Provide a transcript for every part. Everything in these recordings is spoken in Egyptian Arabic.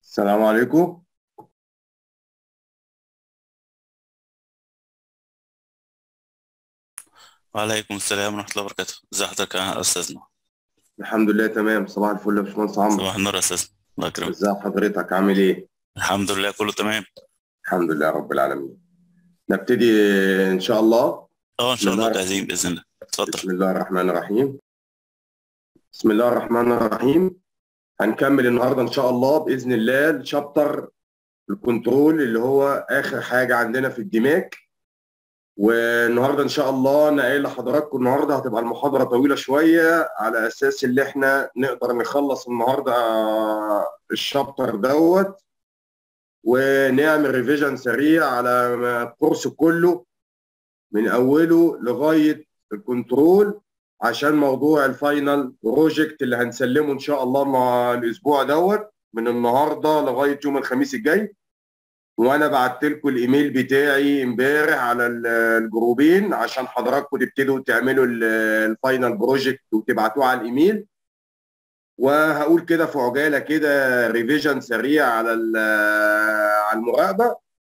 السلام عليكم وعليكم السلام ورحمة الله وبركاته ازي حضرتك يا أستاذنا الحمد لله تمام صباح الفل يا باشمهندس عمرو صباح النور يا أستاذنا الله يكرمك ازي حضرتك عامل ايه الحمد لله كله تمام الحمد لله رب العالمين نبتدي ان شاء الله اه إن بسم شاء الله الله جاهزين بإذن الله اتفضل بسم الله الرحمن الرحيم بسم الله الرحمن الرحيم هنكمل النهارده ان شاء الله باذن الله الشابتر الكنترول اللي هو اخر حاجه عندنا في الدماغ والنهارده ان شاء الله انا قايل لحضراتكم النهارده هتبقى المحاضره طويله شويه على اساس ان احنا نقدر نخلص النهارده الشابتر دوت ونعمل ريفيجن سريع على الكورس كله من اوله لغايه الكنترول عشان موضوع الفاينل بروجكت اللي هنسلمه ان شاء الله مع الاسبوع دوت من النهارده لغايه يوم الخميس الجاي وانا بعت لكم الايميل بتاعي امبارح على ال- الجروبين عشان حضراتكم تبتدوا تعملوا ال- الفاينل بروجكت وتبعتوه على الايميل وهقول كده في عجاله كده ريفيجن سريع على ال- على المراقبه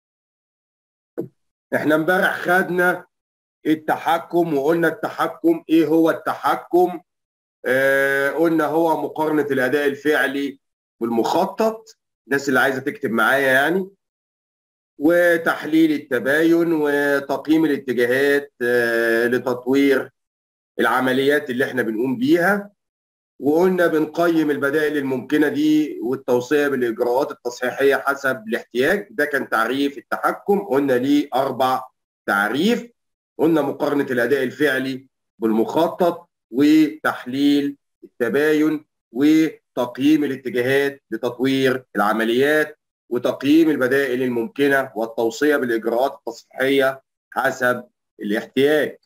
احنا امبارح خدنا التحكم وقلنا التحكم ايه هو التحكم آه قلنا هو مقارنه الاداء الفعلي بالمخطط الناس اللي عايزه تكتب معايا يعني وتحليل التباين وتقييم الاتجاهات آه، لتطوير العمليات اللي احنا بنقوم بيها وقلنا بنقيم البدائل الممكنه دي والتوصيه بالاجراءات التصحيحيه حسب الاحتياج ده كان تعريف التحكم قلنا ليه اربع تعريف قلنا مقارنه الاداء الفعلي بالمخطط وتحليل التباين وتقييم الاتجاهات لتطوير العمليات وتقييم البدائل الممكنه والتوصيه بالاجراءات التصحيحيه حسب الاحتياج.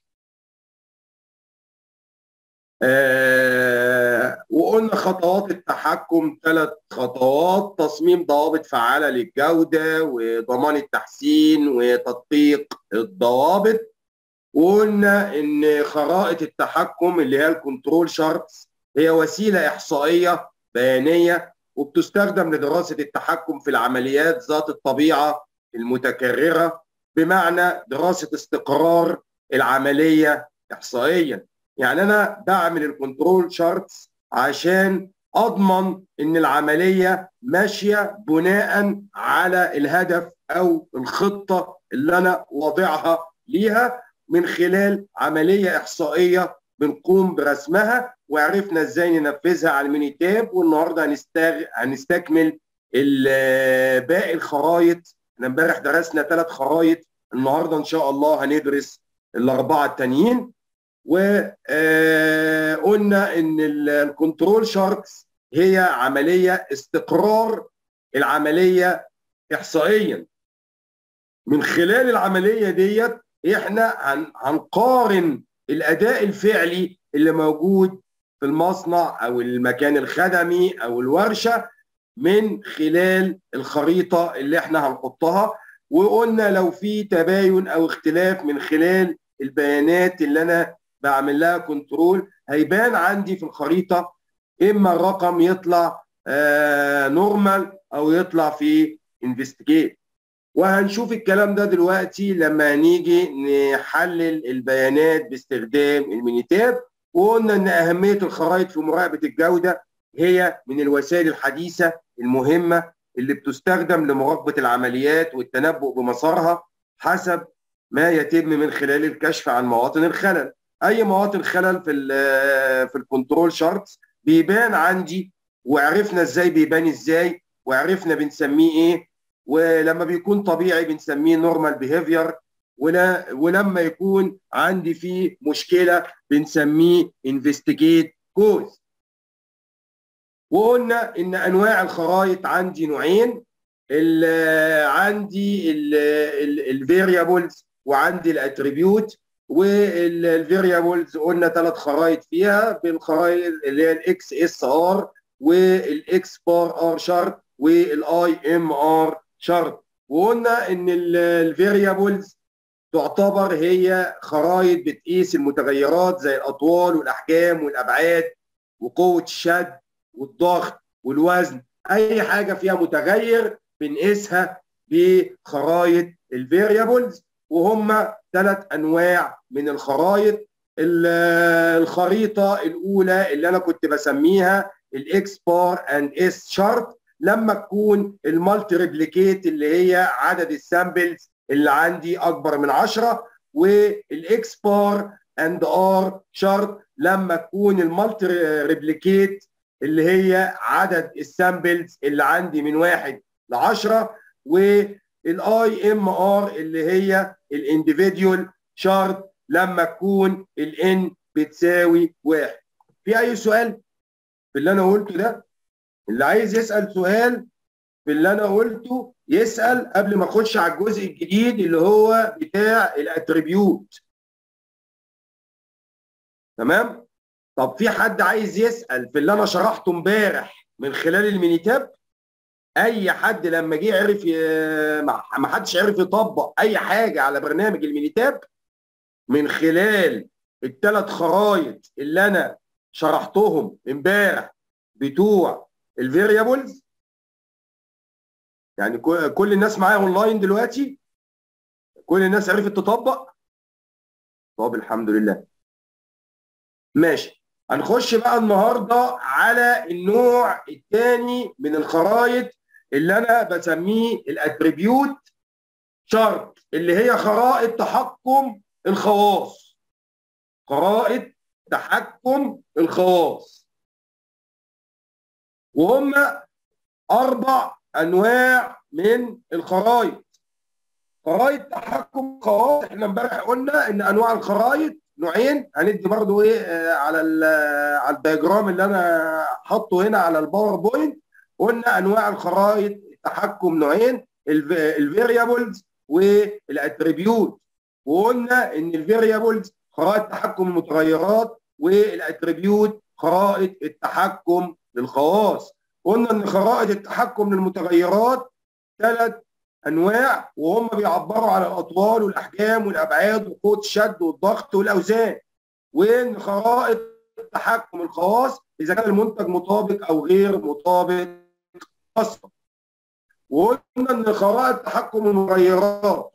آه وقلنا خطوات التحكم ثلاث خطوات تصميم ضوابط فعاله للجوده وضمان التحسين وتطبيق الضوابط وقلنا ان خرائط التحكم اللي هي الكنترول شارتس هي وسيله احصائيه بيانيه وبتستخدم لدراسه التحكم في العمليات ذات الطبيعه المتكرره بمعنى دراسه استقرار العمليه احصائيا يعني انا بعمل الكنترول شارتس عشان اضمن ان العمليه ماشيه بناء على الهدف او الخطه اللي انا واضعها ليها من خلال عمليه احصائيه بنقوم برسمها وعرفنا ازاي ننفذها على الميني تاب والنهارده هنستغ... هنستكمل ال- باقي الخرايط احنا امبارح درسنا ثلاث خرايط النهارده ان شاء الله هندرس الاربعه التانيين وقلنا ان ال- الكنترول شاركس هي عمليه استقرار العمليه احصائيا من خلال العمليه ديت احنا هن- هنقارن الاداء الفعلي اللي موجود في المصنع او المكان الخدمي او الورشه من خلال الخريطه اللي احنا هنحطها وقلنا لو في تباين او اختلاف من خلال البيانات اللي انا بعمل لها كنترول هيبان عندي في الخريطه اما الرقم يطلع آه نورمال او يطلع في انفستيجيت وهنشوف الكلام ده دلوقتي لما نيجي نحلل البيانات باستخدام المينيتاب وقلنا ان اهميه الخرائط في مراقبه الجوده هي من الوسائل الحديثه المهمه اللي بتستخدم لمراقبه العمليات والتنبؤ بمسارها حسب ما يتم من خلال الكشف عن مواطن الخلل اي مواطن خلل في ال في الكنترول شارتس بيبان عندي وعرفنا ازاي بيبان ازاي وعرفنا بنسميه ايه ولما بيكون طبيعي بنسميه نورمال بيهيفير ولا ولما يكون عندي فيه مشكله بنسميه انفستيجيت كوز وقلنا ان انواع الخرائط عندي نوعين ال- عندي الفاريبلز وعندي الاتريبيوت والفاريبلز قلنا ثلاث خرائط فيها بالخرائط اللي هي الاكس اس ار والاكس بار ار شارت والاي ام ار شارت وقلنا ان الفاريبلز تعتبر هي خرائط بتقيس المتغيرات زي الاطوال والاحجام والابعاد وقوه الشد والضغط والوزن اي حاجه فيها متغير بنقيسها بخرايط الفاريبلز وهم ثلاث انواع من الخرايط الخريطه الاولى اللي انا كنت بسميها الاكس بار اند اس شارت لما تكون المالتي ريبليكيت اللي هي عدد السامبلز اللي عندي اكبر من 10 والاكس بار اند ار شارت لما تكون المالتي ريبليكيت اللي هي عدد السامبلز اللي عندي من واحد ل 10 والاي ام ار اللي هي الانديفيديوال شارت لما تكون الان بتساوي واحد. في اي سؤال في اللي انا قلته ده؟ اللي عايز يسال سؤال في اللي انا قلته يسال قبل ما اخش على الجزء الجديد اللي هو بتاع الاتريبيوت. تمام؟ طب في حد عايز يسال في اللي انا شرحته امبارح من خلال المينيتاب؟ اي حد لما جه عرف ي... ما حدش عرف يطبق اي حاجه على برنامج المينيتاب من خلال الثلاث خرايط اللي انا شرحتهم امبارح بتوع الفاريبلز يعني كل الناس معايا اونلاين دلوقتي كل الناس عرفت تطبق طب الحمد لله ماشي هنخش بقى النهارده على النوع الثاني من الخرايط اللي انا بسميه الاتريبيوت شارت اللي هي خرائط تحكم الخواص خرائط تحكم الخواص وهم اربع انواع من الخرائط خرائط تحكم الخواص احنا امبارح قلنا ان انواع الخرائط نوعين هندي برضو ايه على على الدياجرام اللي انا حاطه هنا على الباوربوينت قلنا انواع الخرائط التحكم نوعين الفاريبلز والاتريبيوت وقلنا ان الفاريبلز خرائط تحكم المتغيرات والاتريبيوت خرائط التحكم للخواص قلنا ان خرائط التحكم للمتغيرات ثلاث انواع وهم بيعبروا على الاطوال والاحجام والابعاد وقوه الشد والضغط والاوزان وان خرائط التحكم الخواص اذا كان المنتج مطابق او غير مطابق اصلا وقلنا ان خرائط تحكم المتغيرات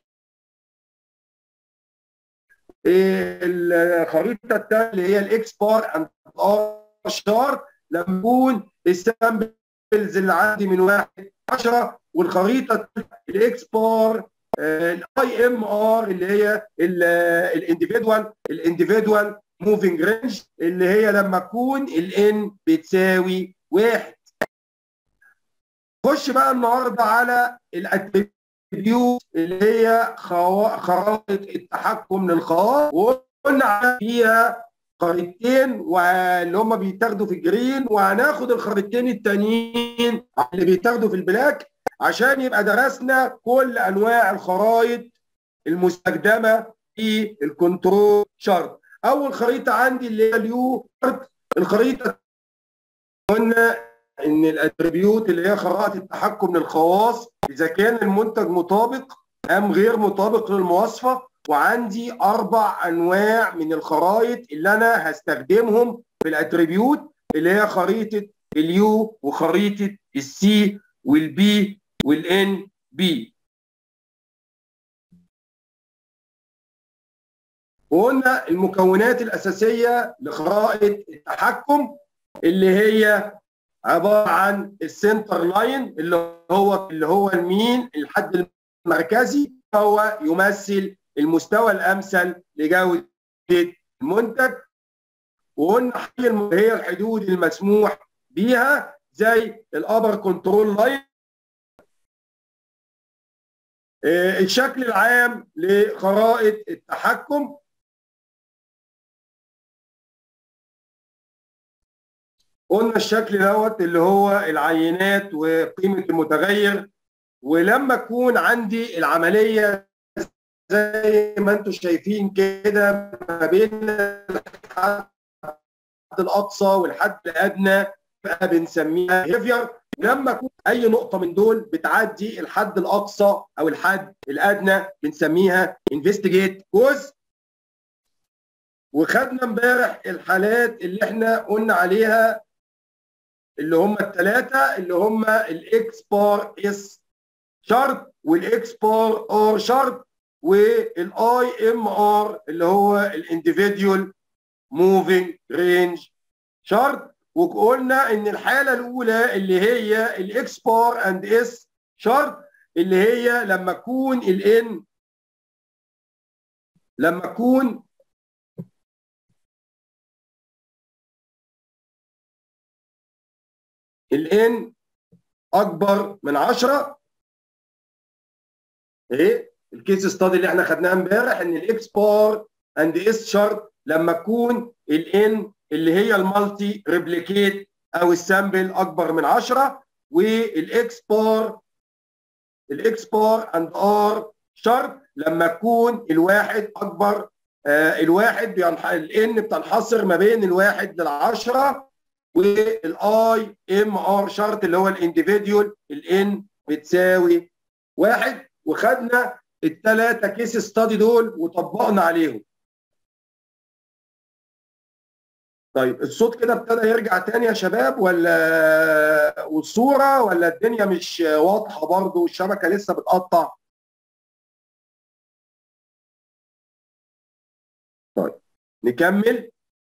الخريطه الثانيه اللي هي الاكس بار اند ار شارت لما يكون السامبلز اللي عندي من واحد 10 والخريطه الاكس بار الاي ام ار اللي هي الانديفيدوال الانديفيدوال موفينج رينج اللي هي لما تكون الان بتساوي واحد خش بقى النهارده على الاتريبيوت اللي هي خرائط التحكم للخواص وقلنا فيها خريطتين واللي هم بيتاخدوا في الجرين وهناخد الخريطتين التانيين اللي بيتاخدوا في البلاك عشان يبقى درسنا كل انواع الخرائط المستخدمه في الكنترول شارت اول خريطه عندي اللي هي اليو شارت الخريطه قلنا ان الاتريبيوت اللي هي خرائط التحكم للخواص اذا كان المنتج مطابق ام غير مطابق للمواصفه وعندي اربع انواع من الخرائط اللي انا هستخدمهم في الاتريبيوت اللي هي خريطه اليو وخريطه السي والبي والان بي وقلنا المكونات الاساسيه لخرائط التحكم اللي هي عباره عن السنتر لاين اللي هو اللي هو المين الحد المركزي هو يمثل المستوى الامثل لجوده المنتج وقلنا هي الحدود المسموح بيها زي الابر كنترول لاين الشكل العام لخرائط التحكم قلنا الشكل دوت اللي هو العينات وقيمه المتغير ولما تكون عندي العمليه زي ما انتم شايفين كده ما بين الحد الاقصى والحد الادنى بقى بنسميها بيهيفير لما يكون اي نقطه من دول بتعدي الحد الاقصى او الحد الادنى بنسميها انفستيجيت كوز وخدنا امبارح الحالات اللي احنا قلنا عليها اللي هم الثلاثه اللي هم الاكس بار اس شرط والاكس بار ار شرط والاي ام ار اللي هو الانديفيديوال موفينج رينج شرط وقلنا ان الحاله الاولى اللي هي الاكس بار اند اس شرط اللي هي لما تكون الان لما تكون الان اكبر من 10 ايه الكيس ستادي اللي احنا خدناها امبارح ان الاكس بار اند اس شرط لما تكون الان اللي هي المالتي ريبليكيت او السامبل اكبر من 10 والاكس بار الاكس بار اند ار شرط لما تكون الواحد اكبر آه الواحد بينح... الان بتنحصر ما بين الواحد للعشره والاي ام ار شرط اللي هو الانديفيديول الان بتساوي واحد وخدنا الثلاثه كيس ستادي دول وطبقنا عليهم طيب الصوت كده ابتدى يرجع تاني يا شباب ولا والصوره ولا الدنيا مش واضحه برضه والشبكه لسه بتقطع طيب نكمل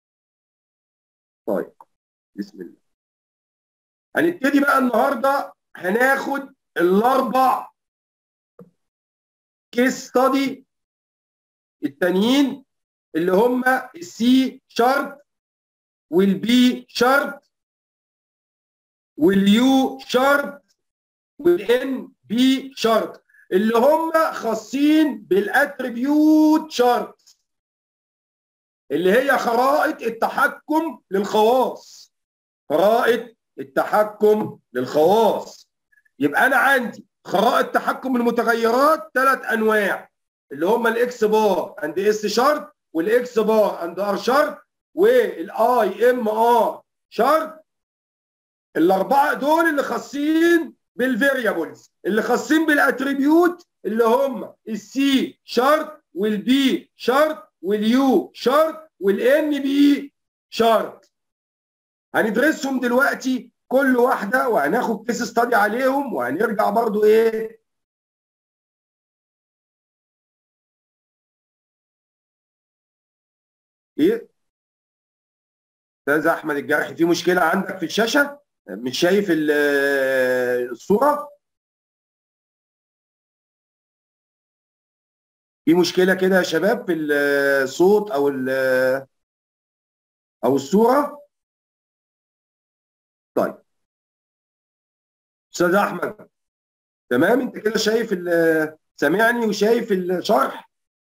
طيب بسم الله هنبتدي بقى النهارده هناخد الاربع كيس ستادي التانيين اللي هم السي شارت والبي شارت واليو شارت والان بي شارت اللي هم خاصين بالاتريبيوت شارت اللي هي خرائط التحكم للخواص خرائط التحكم للخواص يبقى انا عندي خرائط تحكم المتغيرات ثلاث انواع اللي هم الاكس بار اند اس شارت والاكس بار اند ار شارت والاي ام ار شارت الاربعه دول اللي خاصين بالفاريبلز اللي خاصين بالاتريبيوت اللي هم السي شارت والبي شارت واليو شارت والان بي شارت هندرسهم دلوقتي كل واحده وهناخد كيس ستادي عليهم وهنرجع برضو ايه ايه استاذ احمد الجرحي في مشكله عندك في الشاشه مش شايف الصوره في مشكله كده يا شباب في الصوت او او الصوره طيب استاذ احمد تمام انت كده شايف سامعني وشايف الشرح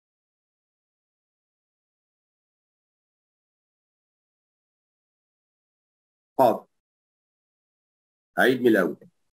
حاضر عيد من الاول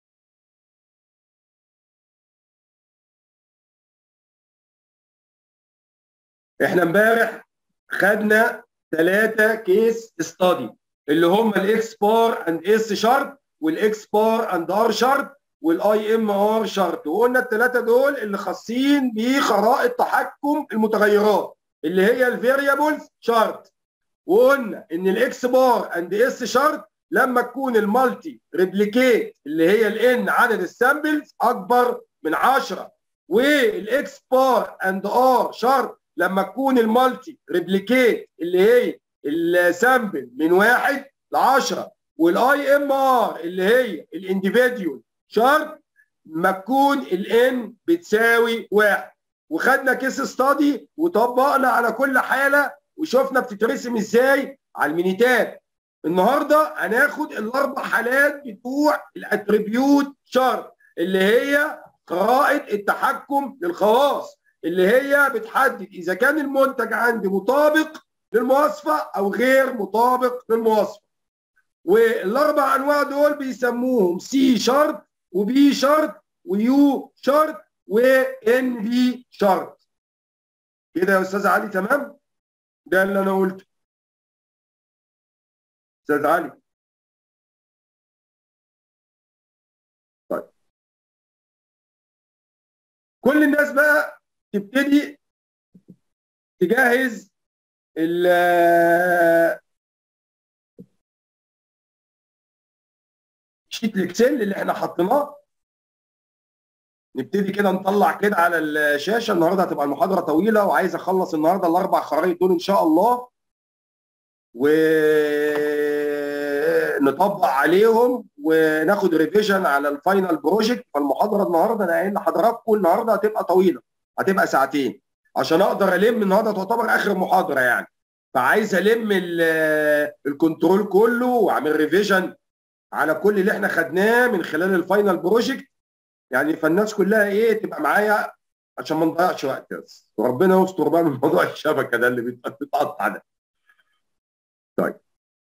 احنا امبارح خدنا ثلاثه كيس ستادي اللي هم الاكس بار اند اس شارت والاكس بار اند ار شارت والاي ام ار شارت وقلنا الثلاثه دول اللي خاصين بخرائط تحكم المتغيرات اللي هي الفاريبلز شارت وقلنا ان الاكس بار اند اس شارت لما تكون المالتي ريبليكيت اللي هي الان عدد السامبلز اكبر من 10 والاكس بار اند ار شارت لما تكون المالتي ريبليكيت اللي هي السامبل من واحد ل 10 والاي ام ار اللي هي الانديفيديول شارت ما تكون الان بتساوي واحد وخدنا كيس ستادي وطبقنا على كل حاله وشفنا بتترسم ازاي على المينيتاب النهارده هناخد الاربع حالات بتوع الاتريبيوت شارت اللي هي خرائط التحكم للخواص اللي هي بتحدد اذا كان المنتج عندي مطابق للمواصفه او غير مطابق للمواصفه والاربع انواع دول بيسموهم سي شارت وبي شارت ويو شارت وان بي شارت كده يا استاذ علي تمام ده اللي انا قلته استاذ علي طيب كل الناس بقى تبتدي تجهز ال شيت الاكسل اللي احنا حطيناه نبتدي كده نطلع كده على الشاشه النهارده هتبقى المحاضره طويله وعايز اخلص النهارده الاربع خرائط دول ان شاء الله ونطبق عليهم وناخد ريفيجن على الفاينل بروجكت فالمحاضره النهارده انا قايل لحضراتكم النهارده هتبقى طويله هتبقى ساعتين عشان اقدر الم النهارده تعتبر اخر محاضره يعني فعايز الم الكنترول كله واعمل ريفيجن على كل اللي احنا خدناه من خلال الفاينل بروجكت يعني فالناس كلها ايه تبقى معايا عشان ما نضيعش وقت بس وربنا يستر بقى من موضوع الشبكه ده اللي بيتقطع ده طيب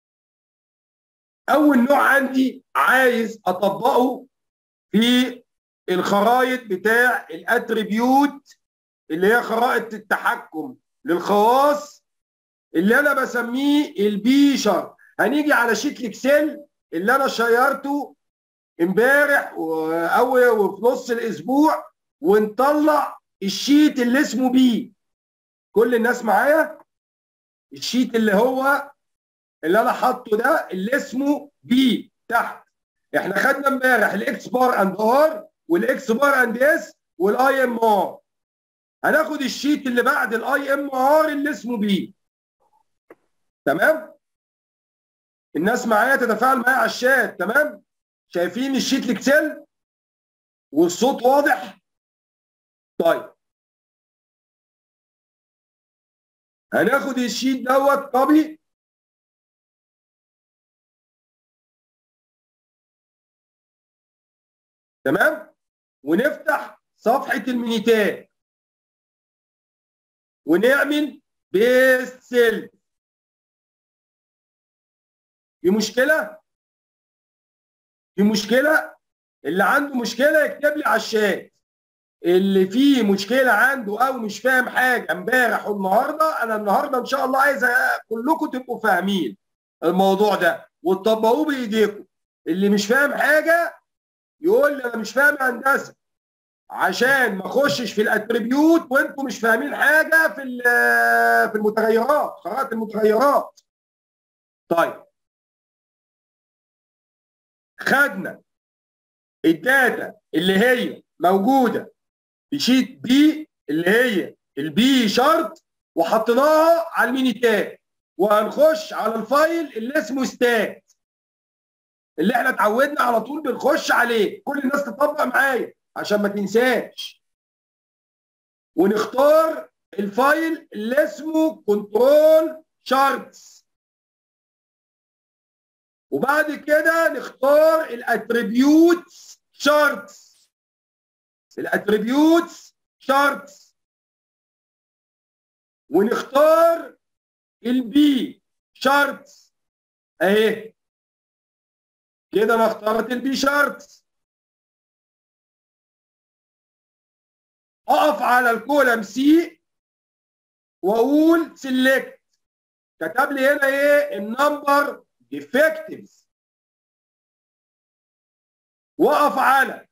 اول نوع عندي عايز اطبقه في الخرائط بتاع الاتريبيوت اللي هي خرائط التحكم للخواص اللي انا بسميه البي شارت هنيجي على شيت الاكسل اللي انا شيرته امبارح او وفي نص الاسبوع ونطلع الشيت اللي اسمه بي كل الناس معايا الشيت اللي هو اللي انا حاطه ده اللي اسمه بي تحت احنا خدنا امبارح الاكس بار اند ار والاكس بار اند اس والاي ام ار هناخد الشيت اللي بعد الاي ام ار اللي اسمه بي تمام الناس معايا تتفاعل معايا على الشات تمام شايفين الشيت الاكسل والصوت واضح طيب هناخد الشيت دوت كوبي تمام ونفتح صفحه المينيتات ونعمل بيست سيل في مشكله في مشكله اللي عنده مشكله يكتب لي على الشات اللي فيه مشكله عنده او مش فاهم حاجه امبارح والنهارده انا النهارده ان شاء الله عايز كلكم تبقوا فاهمين الموضوع ده وتطبقوه بايديكم اللي مش فاهم حاجه يقول لي انا مش فاهم هندسه عشان ما اخشش في الاتريبيوت وانتم مش فاهمين حاجه في في المتغيرات خرائط المتغيرات طيب خدنا الداتا اللي هي موجوده في شيت بي اللي هي البي شارت وحطيناها على المينيتات وهنخش على الفايل اللي اسمه ستات اللي احنا اتعودنا على طول بنخش عليه كل الناس تطبق معايا عشان ما تنساش ونختار الفايل اللي اسمه كنترول شارتس وبعد كده نختار الاتريبيوتس شارتس الاتريبيوتس شارتس ونختار البي شارتس اهي كده انا اخترت البي شارتس اقف على الكولم سي واقول سيلكت كتب لي هنا ايه النمبر ديفكتيفز واقف على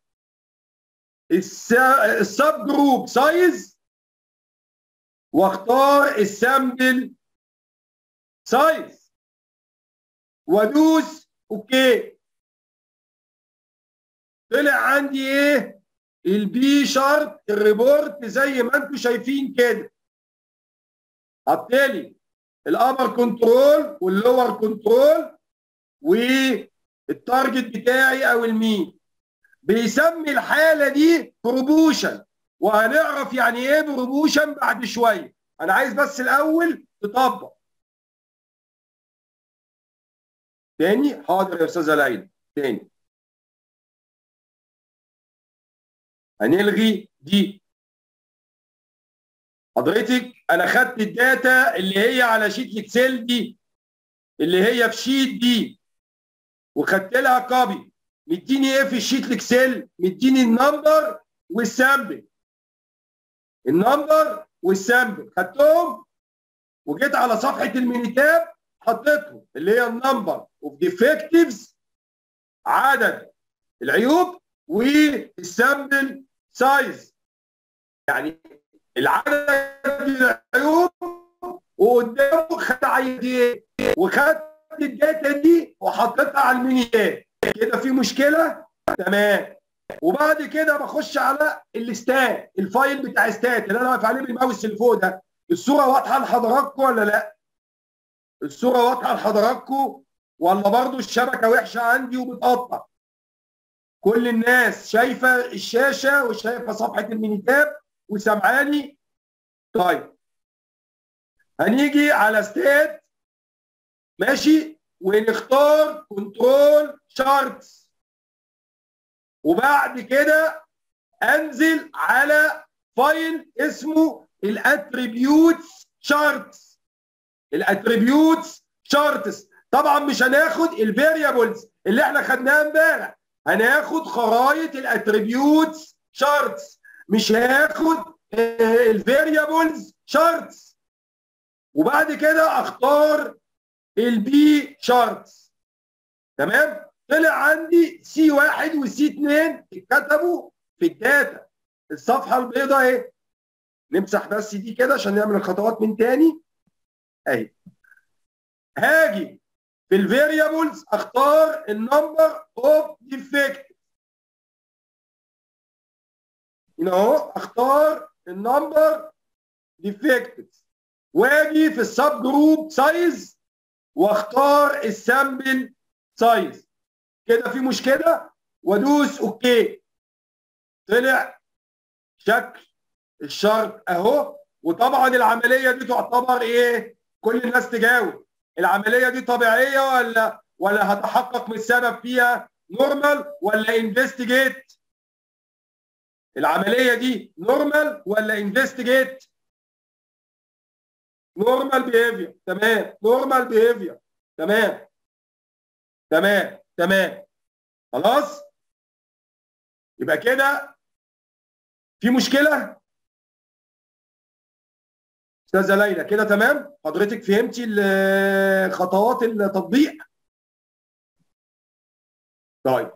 السب جروب سايز واختار السامبل سايز وادوس اوكي طلع عندي ايه البي شارت الريبورت زي ما انتم شايفين كده حط لي الابر كنترول واللور كنترول والتارجت بتاعي او المين بيسمي الحاله دي بروبوشن وهنعرف يعني ايه بروبوشن بعد شويه انا عايز بس الاول تطبق تاني حاضر يا استاذه ليلى تاني هنلغي دي حضرتك انا خدت الداتا اللي هي على شيت الاكسل دي اللي هي في شيت دي وخدت لها كوبي مديني ايه في الشيت الاكسل مديني النمبر والسامبل النمبر والسامبل خدتهم وجيت على صفحه المينيتاب حطيتهم اللي هي النمبر اوف ديفكتيفز عدد العيوب والسامبل سايز يعني العدد العيوب وقدامه خد عيدين وخدت الداتا دي وحطيتها على المينيات كده في مشكله تمام وبعد كده بخش على الاستات الفايل بتاع استات اللي انا واقف عليه بالماوس اللي فوق ده الصوره واضحه لحضراتكم ولا لا الصوره واضحه لحضراتكم ولا برضو الشبكه وحشه عندي وبتقطع كل الناس شايفه الشاشه وشايفه صفحه المينيتاب وسامعاني طيب هنيجي على ستات ماشي ونختار كنترول شارتس وبعد كده انزل على فايل اسمه الاتريبيوتس شارتس الاتريبيوتس شارتس طبعا مش هناخد الفاريبلز اللي احنا خدناها امبارح هناخد خرايط الاتريبيوتس شارتس مش هاخد الفاريبلز شارتس وبعد كده اختار البي شارتس تمام طلع عندي سي واحد وسي اثنين اتكتبوا في الداتا الصفحه البيضاء اهي نمسح بس دي كده عشان نعمل الخطوات من تاني اهي هاجي في الفاريبلز اختار النمبر اوف ديفكت هنا اهو اختار النمبر ديفكت واجي في السب جروب سايز واختار السامبل سايز كده في مشكله وادوس اوكي طلع شكل الشرط اهو وطبعا العمليه دي تعتبر ايه كل الناس تجاوب العمليه دي طبيعيه ولا ولا هتحقق من السبب فيها نورمال ولا انفستيجيت العمليه دي نورمال ولا انفستيجيت نورمال بيهيفير تمام نورمال بيهيفير تمام تمام تمام خلاص يبقى كده في مشكله استاذه ليلى كده تمام حضرتك فهمتي خطوات التطبيق طيب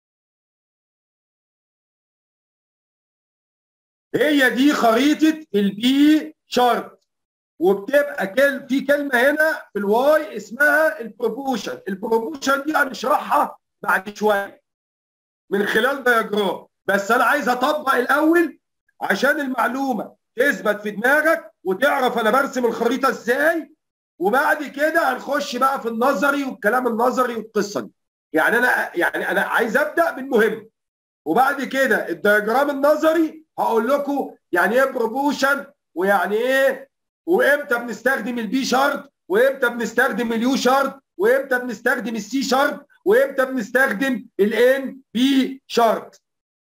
هي دي خريطه البي شارت وبتبقى كل في كلمه هنا في الواي اسمها البروبوشن البروبوشن دي هنشرحها بعد شويه من خلال دياجرام بس انا عايز اطبق الاول عشان المعلومه تثبت في دماغك وتعرف انا برسم الخريطه ازاي وبعد كده هنخش بقى في النظري والكلام النظري والقصه دي يعني انا يعني انا عايز ابدا بالمهم وبعد كده الدياجرام النظري هقول لكم يعني ايه بروبوشن ويعني ايه وامتى بنستخدم البي شارت وامتى بنستخدم اليو شارت وامتى بنستخدم السي شارت وامتى بنستخدم الان بي شارت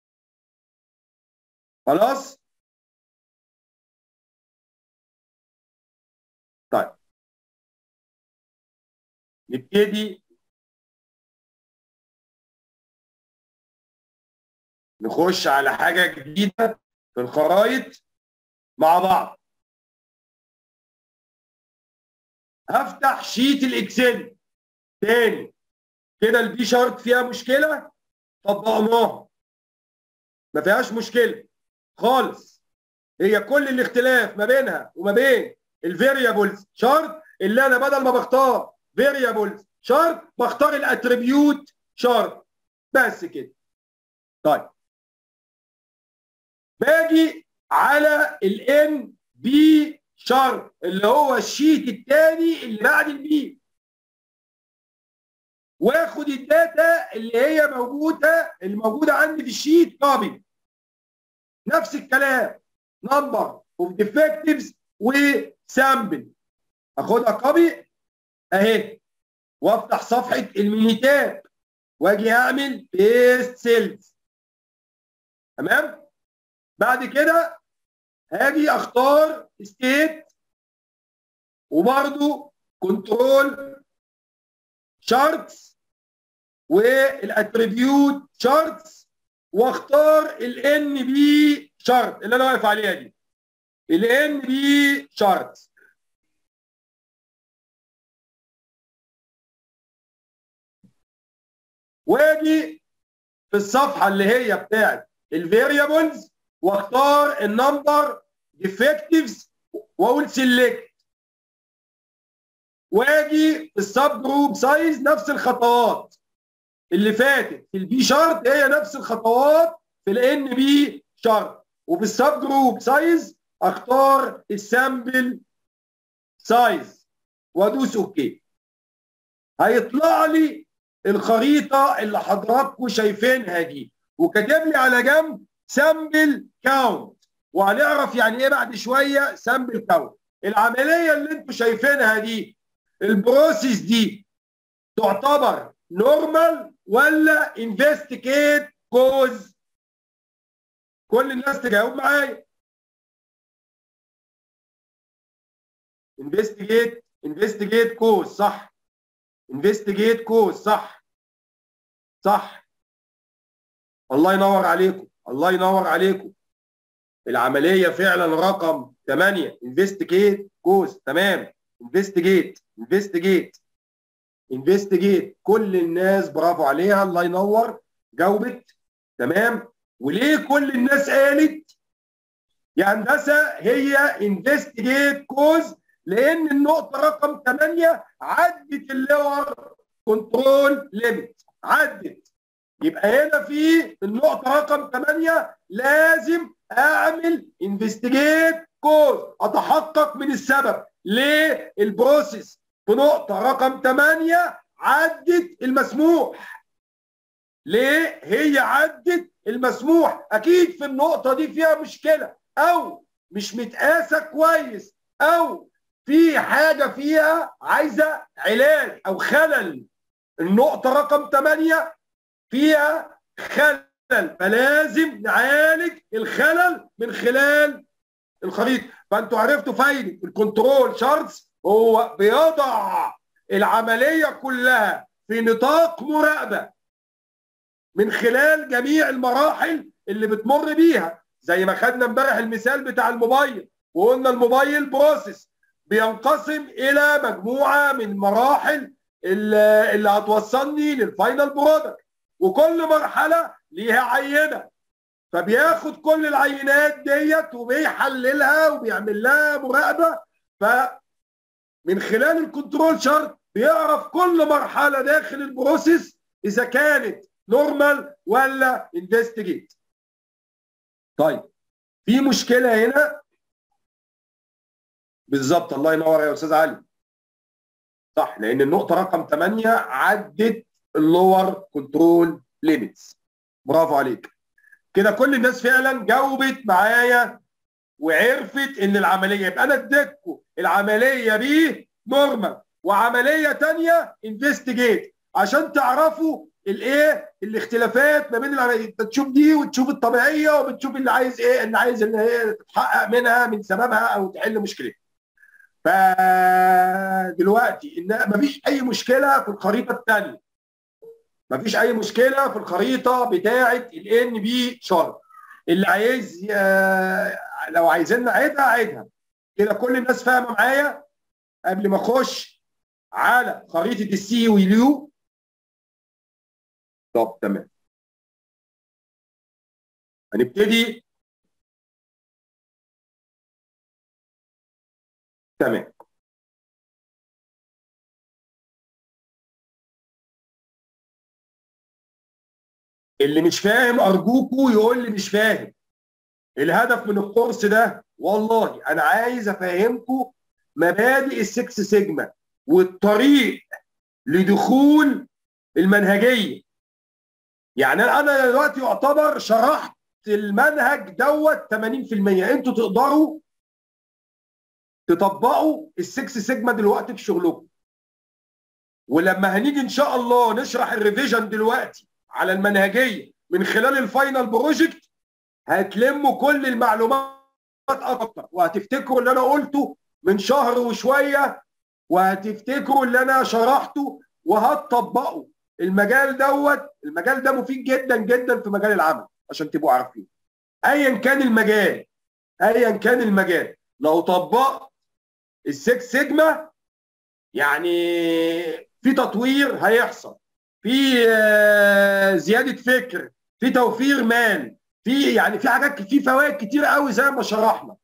خلاص طيب نبتدي نخش على حاجة جديدة في الخرايط مع بعض هفتح شيت الاكسل تاني كده البي شارت فيها مشكلة طبقناها ما فيهاش مشكلة خالص هي كل الاختلاف ما بينها وما بين الفاريبلز شارت اللي انا بدل ما بختار فاريبلز شارت بختار الاتريبيوت شارت بس كده طيب باجي على الان بي شارت اللي هو الشيت الثاني اللي بعد البي واخد الداتا اللي هي موجوده اللي موجوده عندي في الشيت كوبي نفس الكلام نمبر اوف ديفكتيفز وسامبل اخدها كوبي اهي وافتح صفحه المينيتاب واجي اعمل بيست سيلز تمام بعد كده هاجي اختار ستيت وبرده كنترول شارتس والاتريبيوت شارتس واختار الان بي شارت اللي انا واقف عليها دي الان بي شارت واجي في الصفحه اللي هي بتاعت الفاريبلز واختار النمبر ديفكتيفز واقول سيلكت واجي في السب جروب سايز نفس الخطوات اللي فاتت في البي شارت هي نفس الخطوات في الان بي شارت وفي السب جروب سايز اختار السامبل سايز وادوس اوكي هيطلع لي الخريطه اللي حضراتكم شايفينها دي وكاتب لي على جنب سامبل كاونت وهنعرف يعني ايه بعد شويه سامبل كاونت العمليه اللي انتم شايفينها دي البروسيس دي تعتبر نورمال ولا انفستيجيت كوز كل الناس تجاوب معايا انفستيجيت انفستيجيت كوز صح انفستيجيت كوز صح صح الله ينور عليكم الله ينور عليكم العمليه فعلا رقم 8 انفستيجيت كوز تمام انفستيجيت انفستيجيت انفستيجيت كل الناس برافو عليها الله ينور جاوبت تمام وليه كل الناس قالت يا هندسه هي انفستيجيت كوز لان النقطه رقم 8 عدت اللور كنترول ليميت عدت يبقى هنا في النقطه رقم 8 لازم اعمل انفستيجيت كوز اتحقق من السبب ليه البروسيس في نقطه رقم 8 عدت المسموح ليه هي عدت المسموح اكيد في النقطه دي فيها مشكله او مش متقاسه كويس او في حاجه فيها عايزه علاج او خلل النقطه رقم 8 فيها خلل فلازم نعالج الخلل من خلال الخريطه فانتوا عرفتوا فايده الكنترول شارتس هو بيضع العمليه كلها في نطاق مراقبه من خلال جميع المراحل اللي بتمر بيها زي ما خدنا امبارح المثال بتاع الموبايل وقلنا الموبايل بروسيس بينقسم الى مجموعه من المراحل اللي, اللي هتوصلني للفاينل برودكت وكل مرحله ليها عينه فبياخد كل العينات ديت وبيحللها وبيعمل لها مراقبه فمن خلال الكنترول شارت بيعرف كل مرحله داخل البروسيس اذا كانت نورمال ولا انفستيجيت طيب في مشكله هنا بالظبط الله ينور يا استاذ علي صح لان النقطه رقم 8 عدت اللور كنترول ليميتس برافو عليك كده كل الناس فعلا جاوبت معايا وعرفت ان العمليه يبقى انا اديتكم العمليه دي نورمال وعمليه ثانيه انفستيجيت عشان تعرفوا الايه الاختلافات ما بين العمليه انت تشوف دي وتشوف الطبيعيه وبتشوف اللي عايز ايه اللي عايز ان هي تتحقق منها من سببها او تحل مشكلتها فدلوقتي ان مفيش اي مشكله في الخريطه الثانيه مفيش اي مشكله في الخريطه بتاعه الان بي شارت اللي عايز لو عايزين نعيدها عيدها كده كل الناس فاهمه معايا قبل ما اخش على خريطه السي واليو طب تمام هنبتدي تمام اللي مش فاهم ارجوكوا يقول لي مش فاهم الهدف من الكورس ده والله انا عايز افهمكم مبادئ السكس سيجما والطريق لدخول المنهجيه يعني انا دلوقتي يعتبر شرحت المنهج دوت 80% انتوا تقدروا تطبقوا السكس سيجما دلوقتي في شغلكم ولما هنيجي ان شاء الله نشرح الريفيجن دلوقتي على المنهجيه من خلال الفاينل بروجكت هتلموا كل المعلومات اكتر وهتفتكروا اللي انا قلته من شهر وشويه وهتفتكروا اللي انا شرحته وهتطبقوا المجال دوت المجال ده مفيد جدا جدا في مجال العمل عشان تبقوا عارفين ايا كان المجال ايا كان المجال لو طبقت السكس سيجما يعني في تطوير هيحصل في زياده فكر في توفير مال في يعني في حاجات في فوائد كتير قوي زي ما شرحنا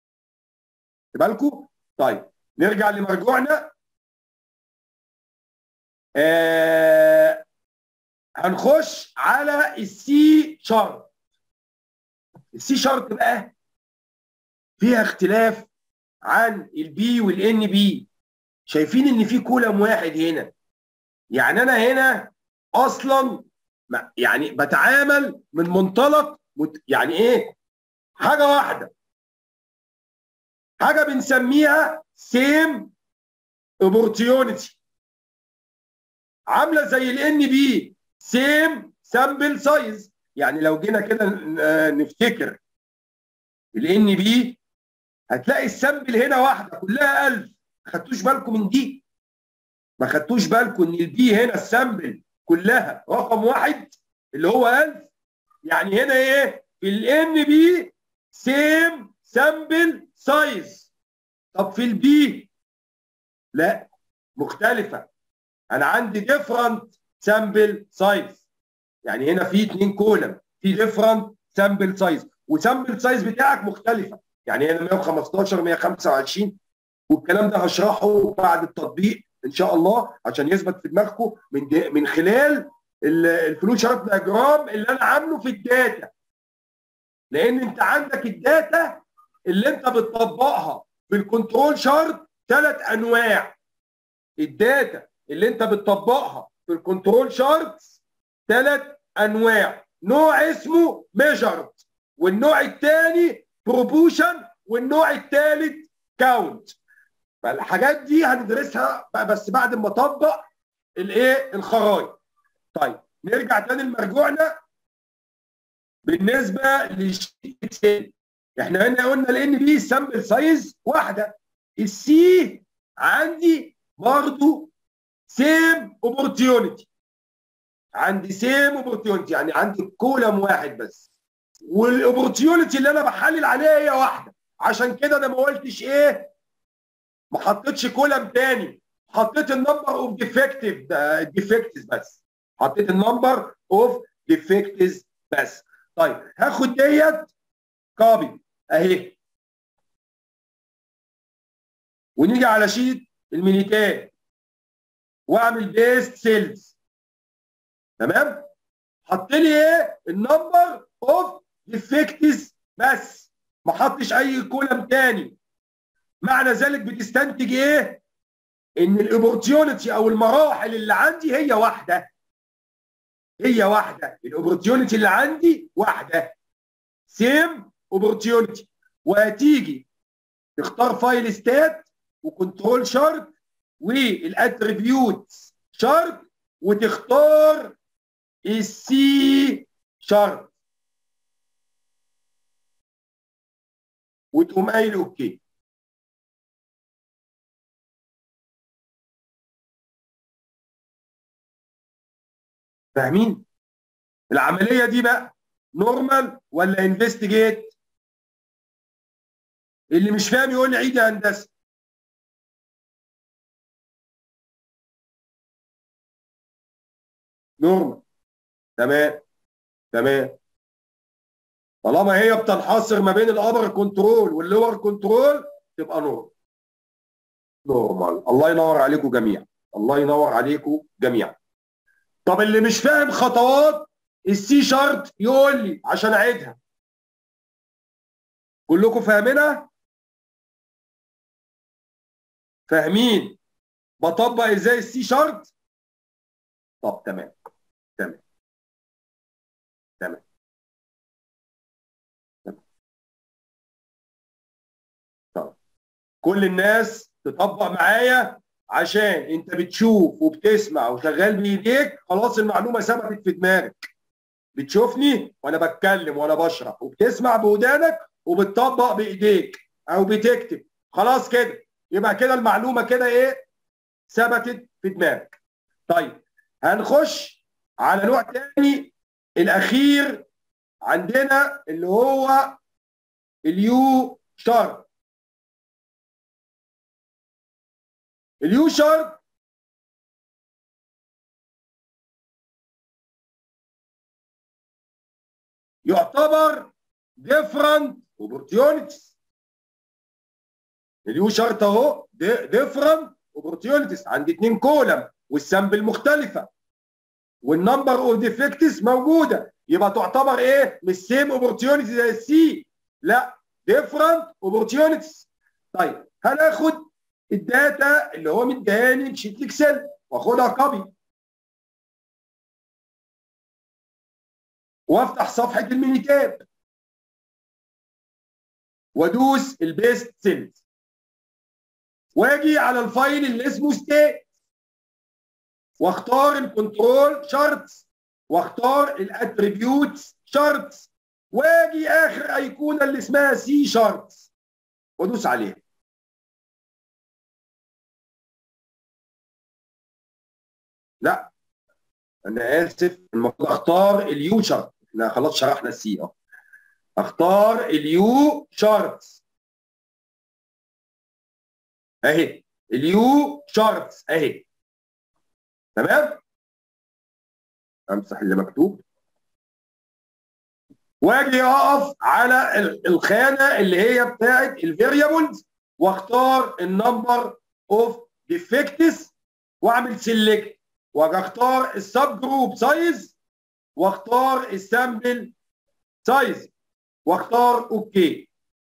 بالكم طيب نرجع لمرجوعنا آه هنخش على السي شارت السي شارت بقى فيها اختلاف عن البي والان بي شايفين ان في كولم واحد هنا يعني انا هنا اصلا يعني بتعامل من منطلق يعني ايه حاجه واحده حاجه بنسميها سيم اوبورتيونيتي عامله زي الان بي سيم سامبل سايز يعني لو جينا كده نفتكر الان بي هتلاقي السامبل هنا واحده كلها 1000 ما خدتوش بالكم من دي ما خدتوش بالكم ان البي هنا السامبل كلها رقم واحد اللي هو 1000 يعني هنا ايه في الان بي سيم سامبل سايز طب في البي لا مختلفه انا عندي ديفرنت سامبل سايز يعني هنا في اثنين كولم في ديفرنت سامبل سايز وسامبل سايز بتاعك مختلفه يعني هنا 115 125 والكلام ده هشرحه بعد التطبيق ان شاء الله عشان يثبت في دماغكم من من خلال الفلو شارت دياجرام اللي انا عامله في الداتا لان انت عندك الداتا اللي انت بتطبقها في الكنترول شارت ثلاث انواع الداتا اللي انت بتطبقها في الكنترول شارتس ثلاث انواع نوع اسمه ميجرد والنوع الثاني بروبوشن والنوع الثالث كاونت فالحاجات دي هندرسها بس بعد ما اطبق الايه الخرايط طيب نرجع تاني لمرجوعنا بالنسبه للشيت احنا هنا قلنا الان بي سامبل سايز واحده السي عندي برضو سيم اوبورتيونيتي عندي سيم اوبورتيونيتي يعني عندي كولم واحد بس والاوبورتيونيتي اللي انا بحلل عليها هي واحده عشان كده انا ما قلتش ايه ما حطيتش كولم تاني حطيت النمبر اوف ديفكتيف ديفكتس بس حطيت النمبر اوف ديفكتس بس طيب هاخد ديت كوبي اهي ونيجي على شيت المينيتات واعمل بيست سيلز تمام حط لي ايه النمبر اوف ديفكتس بس ما حطش اي كولم تاني معنى ذلك بتستنتج ايه ان الاوبورتيونيتي او المراحل اللي عندي هي واحده هي واحده الاوبورتيونيتي اللي عندي واحده سيم اوبورتيونيتي وهتيجي تختار فايل ستات وكنترول شارت والاتريبيوت شارت وتختار السي شارت وتقوم قايل اوكي فاهمين العمليه دي بقى نورمال ولا انفستيجيت اللي مش فاهم يقول لي عيد يا هندسه نورمال تمام تمام طالما هي بتنحصر ما بين الابر كنترول واللور كنترول تبقى نورمال نورمال الله ينور عليكم جميعا الله ينور عليكم جميعا طب اللي مش فاهم خطوات السي شارت يقول لي عشان اعيدها كلكم فاهمينها فاهمين بطبق ازاي السي شارت طب تمام تمام تمام طب كل الناس تطبق معايا عشان انت بتشوف وبتسمع وشغال بايديك خلاص المعلومه ثبتت في دماغك بتشوفني وانا بتكلم وانا بشرح وبتسمع بودانك وبتطبق بايديك او بتكتب خلاص كده يبقى كده المعلومه كده ايه ثبتت في دماغك طيب هنخش على نوع تاني الاخير عندنا اللي هو اليو شارت اليو شارت يعتبر different opportunities اليو شارت اهو different opportunities عندي اتنين كولم والسامبل مختلفه والنمبر اوف ديفكتس موجوده يبقى تعتبر ايه مش سيم اوبورتيونيتي زي السي لا ديفرنت اوبورتيونيتيز طيب هناخد الداتا اللي هو مديهاني بشيت الاكسل واخدها كوبي وافتح صفحه المينيتاب وادوس البيست سيلز واجي على الفايل اللي اسمه ستيت واختار الكنترول شارتس واختار الاتريبيوتس شارتس واجي اخر ايقونه اللي اسمها سي شارتس وادوس عليها لا انا اسف المفروض اختار اليو شارت احنا خلاص شرحنا السي اه اختار اليو شارتس اهي اليو شارتس اهي تمام امسح اللي مكتوب واجي اقف على الخانه اللي هي بتاعت الفاريبلز واختار النمبر اوف ديفكتس واعمل سيلكت واجي اختار السب جروب سايز واختار السامبل سايز واختار اوكي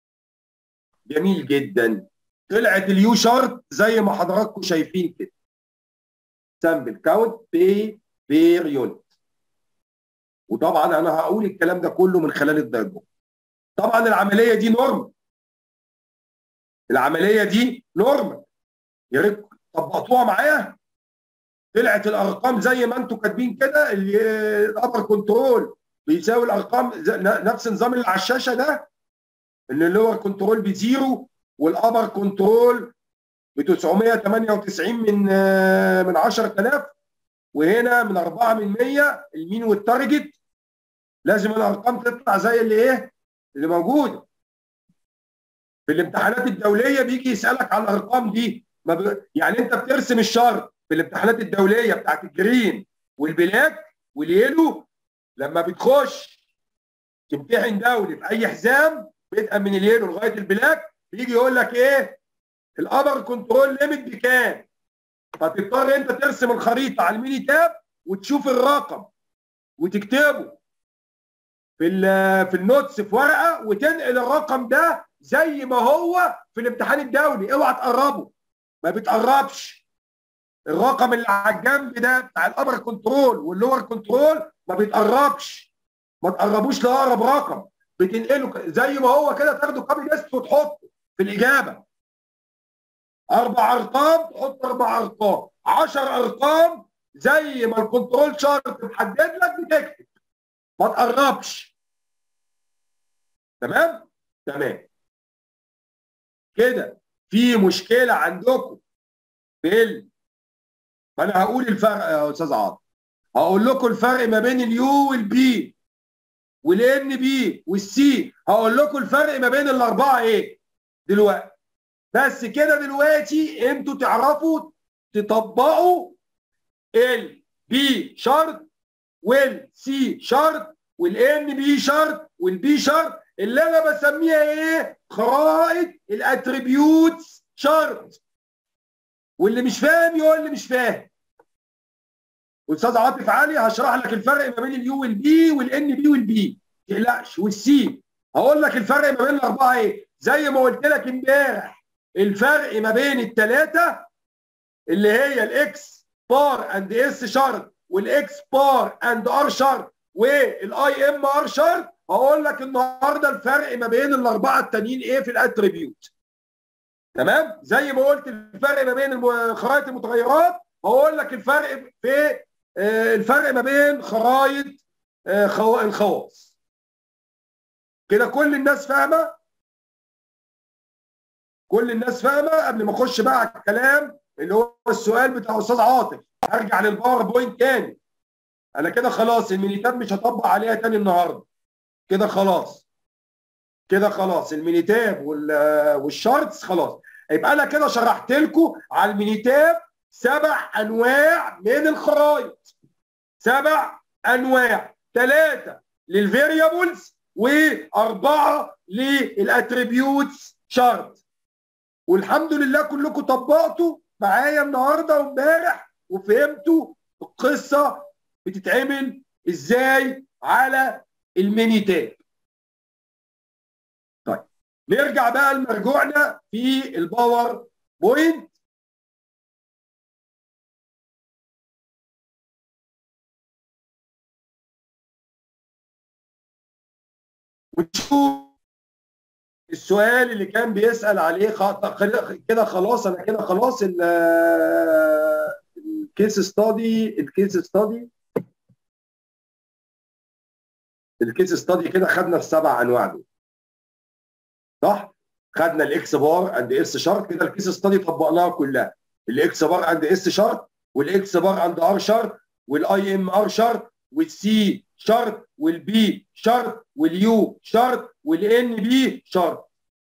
جميل جدا طلعت اليو شارت زي ما حضراتكم شايفين كده سامبل كاونت بي بير يونت وطبعا انا هقول الكلام ده كله من خلال الدايجرام طبعا العمليه دي نورم العمليه دي نورم يا ريت طبقتوها معايا طلعت الارقام زي ما انتم كاتبين كده الابر كنترول بيساوي الارقام نفس النظام اللي على الشاشه ده ان اللور كنترول بزيرو والابر كنترول ب 998 من من 10000 وهنا من 4 من 100 المين والتارجت لازم الارقام تطلع زي اللي ايه اللي موجوده في الامتحانات الدوليه بيجي يسالك على الارقام دي ما ب... يعني انت بترسم الشرط في الامتحانات الدوليه بتاعت الجرين والبلاك واليلو لما بتخش تمتحن دولي في اي حزام بدءا من اليلو لغايه البلاك بيجي يقول لك ايه الابر كنترول ليميت بكام فتضطر انت ترسم الخريطه على الميني تاب وتشوف الرقم وتكتبه في في النوتس في ورقه وتنقل الرقم ده زي ما هو في الامتحان الدولي اوعى تقربه ما بتقربش الرقم اللي على الجنب ده بتاع الابر كنترول واللور كنترول ما بيتقربش ما تقربوش لاقرب رقم بتنقله زي ما هو كده تاخده كوبي بيست وتحطه في الاجابه اربع ارقام تحط اربع ارقام 10 ارقام زي ما الكنترول شارت محدد لك بتكتب ما تقربش تمام تمام كده في مشكله عندكم في ال... فانا هقول الفرق يا استاذ عاطف هقول لكم الفرق ما بين اليو والبي والان بي والسي هقول لكم الفرق ما بين الاربعه ايه دلوقتي بس كده دلوقتي انتوا تعرفوا تطبقوا البي شرط والسي شرط والان بي شرط والبي شرط اللي انا بسميها ايه خرائط الاتريبيوتس شرط واللي مش فاهم يقول لي مش فاهم استاذ عاطف علي هشرح لك الفرق ما بين اليو والبي والان بي والبي ما تقلقش والسي هقول لك الفرق ما بين الاربعه ايه زي ما قلت لك امبارح الفرق ما بين الثلاثه اللي هي الاكس بار اند اس شرط والاكس بار اند ار شرط والاي ام ار شرط هقول لك النهارده الفرق ما بين الاربعه التانيين ايه في الاتريبيوت تمام زي ما قلت الفرق ما بين خرائط المتغيرات هقول لك الفرق في الفرق ما بين خرائط الخواص كده كل الناس فاهمه كل الناس فاهمه قبل ما اخش بقى على الكلام اللي هو السؤال بتاع استاذ عاطف هرجع للباوربوينت تاني انا كده خلاص المينيتاب مش هطبق عليها تاني النهارده كده خلاص كده خلاص المينيتاب والشارتس خلاص يبقى انا كده شرحت لكم على المينيتاب سبع انواع من الخرائط سبع انواع ثلاثه للفاريبلز واربعه للاتريبيوتس شارت والحمد لله كلكم طبقتوا معايا النهارده وامبارح وفهمتوا القصه بتتعمل ازاي على الميني تاب طيب نرجع بقى لمرجوعنا في الباور بوينت ونشوف السؤال اللي كان بيسأل عليه كده خلاص انا كده خلاص الكيس ستادي الكيس ستادي الكيس ستادي كده خدنا السبع انواع دول صح؟ خدنا الاكس بار اند اس شارت كده الكيس ستادي طبقناها كلها الاكس بار اند اس شارت والاكس بار اند ار شارت والاي ام ار شارت والسي شرط والبي شرط واليو شرط والان بي شرط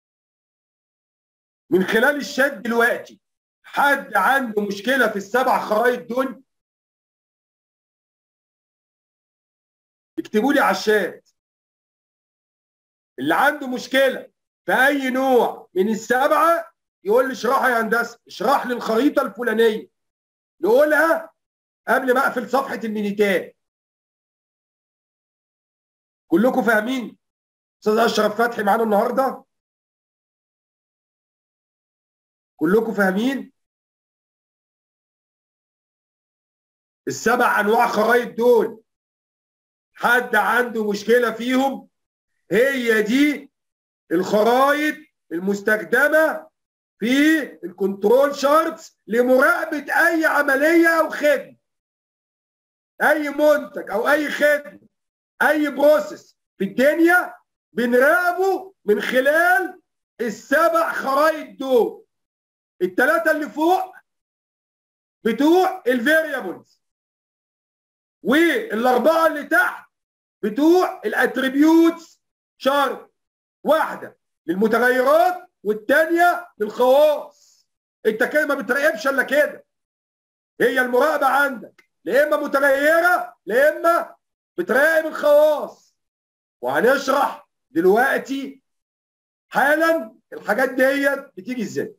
من خلال الشات دلوقتي حد عنده مشكله في السبع خرايط دول اكتبوا لي على الشات اللي عنده مشكله في اي نوع من السبعه يقول لي اشرحها يا هندسه اشرح لي الخريطه الفلانيه نقولها قبل ما اقفل صفحه المينيتات كلكم فاهمين استاذ اشرف فتحي معانا النهارده كلكم فاهمين السبع انواع خرايط دول حد عنده مشكله فيهم هي دي الخرايط المستخدمه في الكنترول شارتس لمراقبه اي عمليه او خدمه اي منتج او اي خدمه اي بروسيس في الدنيا بنراقبه من خلال السبع خرايط دول الثلاثه اللي فوق بتوع الفاريبلز والاربعه اللي تحت بتوع الاتريبيوتس شارت واحده للمتغيرات والثانيه للخواص انت كده ما بتراقبش الا كده هي المراقبه عندك لا اما متغيره لا اما بتراقب الخواص وهنشرح دلوقتي حالا الحاجات ديت بتيجي ازاي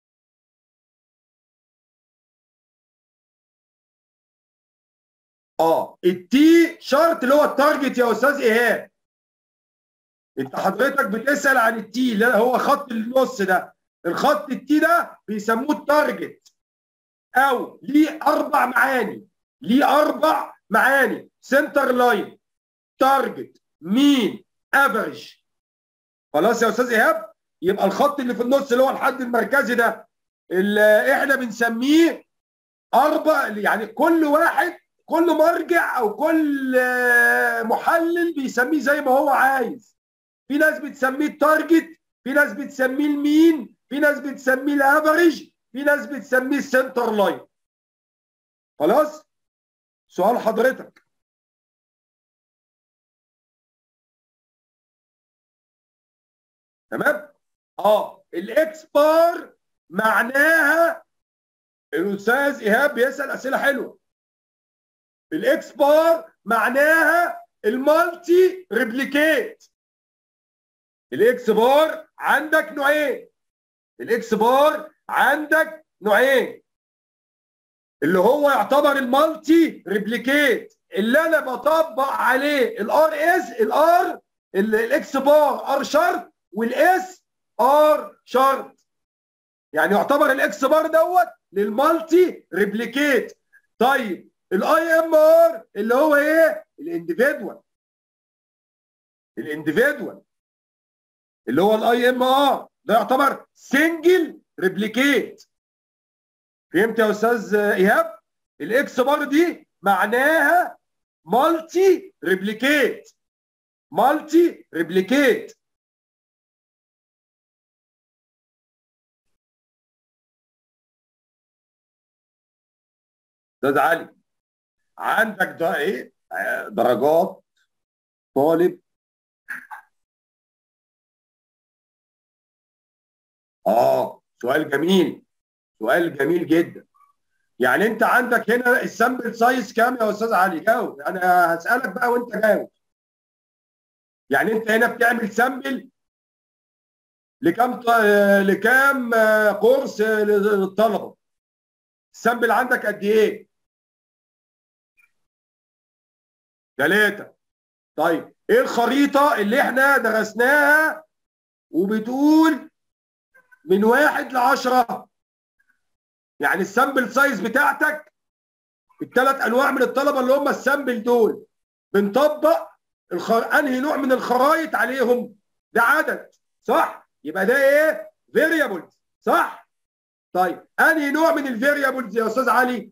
اه التي شرط اللي هو التارجت يا استاذ ايهاب انت حضرتك بتسال عن التي اللي هو خط النص ده الخط التي ده بيسموه التارجت او ليه اربع معاني ليه اربع معاني سنتر لاين تارجت مين افريج خلاص يا استاذ ايهاب يبقى الخط اللي في النص اللي هو الحد المركزي ده اللي احنا بنسميه اربع يعني كل واحد كل مرجع او كل محلل بيسميه زي ما هو عايز في ناس بتسميه التارجت في ناس بتسميه المين في ناس بتسميه الافريج في ناس بتسميه السنتر لاين خلاص سؤال حضرتك تمام اه الاكس بار معناها الاستاذ ايهاب بيسال اسئله حلوه الاكس بار معناها المالتي ريبليكيت الاكس بار عندك نوعين الاكس بار عندك نوعين اللي هو يعتبر المالتي ريبليكيت اللي انا بطبق عليه الار اس الار الاكس بار ار شرط والاس ار شرط يعني يعتبر الاكس بار دوت للمالتي ريبليكيت طيب الاي ام ار اللي هو ايه الانديفيدوال الانديفيدوال اللي هو الاي ام ار ده يعتبر سنجل ريبليكيت فهمت يا استاذ ايهاب الاكس بار دي معناها مالتي ريبليكيت مالتي ريبليكيت استاذ علي عندك ده ايه درجات طالب اه سؤال جميل سؤال جميل جدا يعني انت عندك هنا السامبل سايز كام يا استاذ علي جاوب انا هسالك بقى وانت جاوب يعني انت هنا بتعمل سامبل لكام لكام كورس للطلبه السامبل عندك قد ايه ثلاثة طيب ايه الخريطة اللي احنا درسناها وبتقول من واحد لعشرة يعني السامبل سايز بتاعتك الثلاث انواع من الطلبة اللي هم السامبل دول بنطبق الخر... انهي نوع من الخرايط عليهم ده عدد صح يبقى ده ايه فيريبلز صح طيب انهي نوع من الفيريبلز يا استاذ علي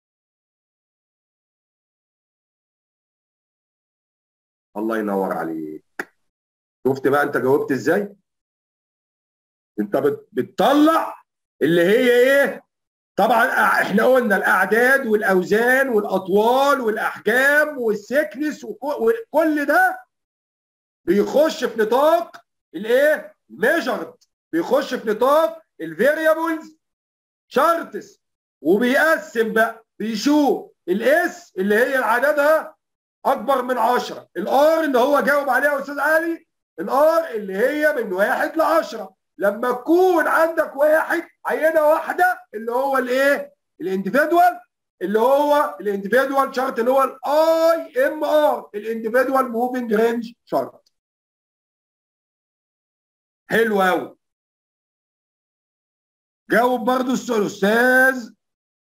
الله ينور عليك شفت بقى انت جاوبت ازاي انت بت... بتطلع اللي هي ايه طبعا احنا قلنا الاعداد والاوزان والاطوال والاحجام والسكنس وكل ده بيخش في نطاق الايه ميجرد بيخش في نطاق الفاريبلز شارتس وبيقسم بقى بيشوف الاس اللي هي عددها اكبر من 10 الار اللي هو جاوب عليها استاذ علي الار اللي هي من واحد ل 10 لما تكون عندك واحد عينه واحده اللي هو الايه الانديفيدوال اللي هو الانديفيدوال شارت اللي هو الاي ام ار الانديفيدوال موفينج رينج شارت حلو قوي جاوب برضو السؤال استاذ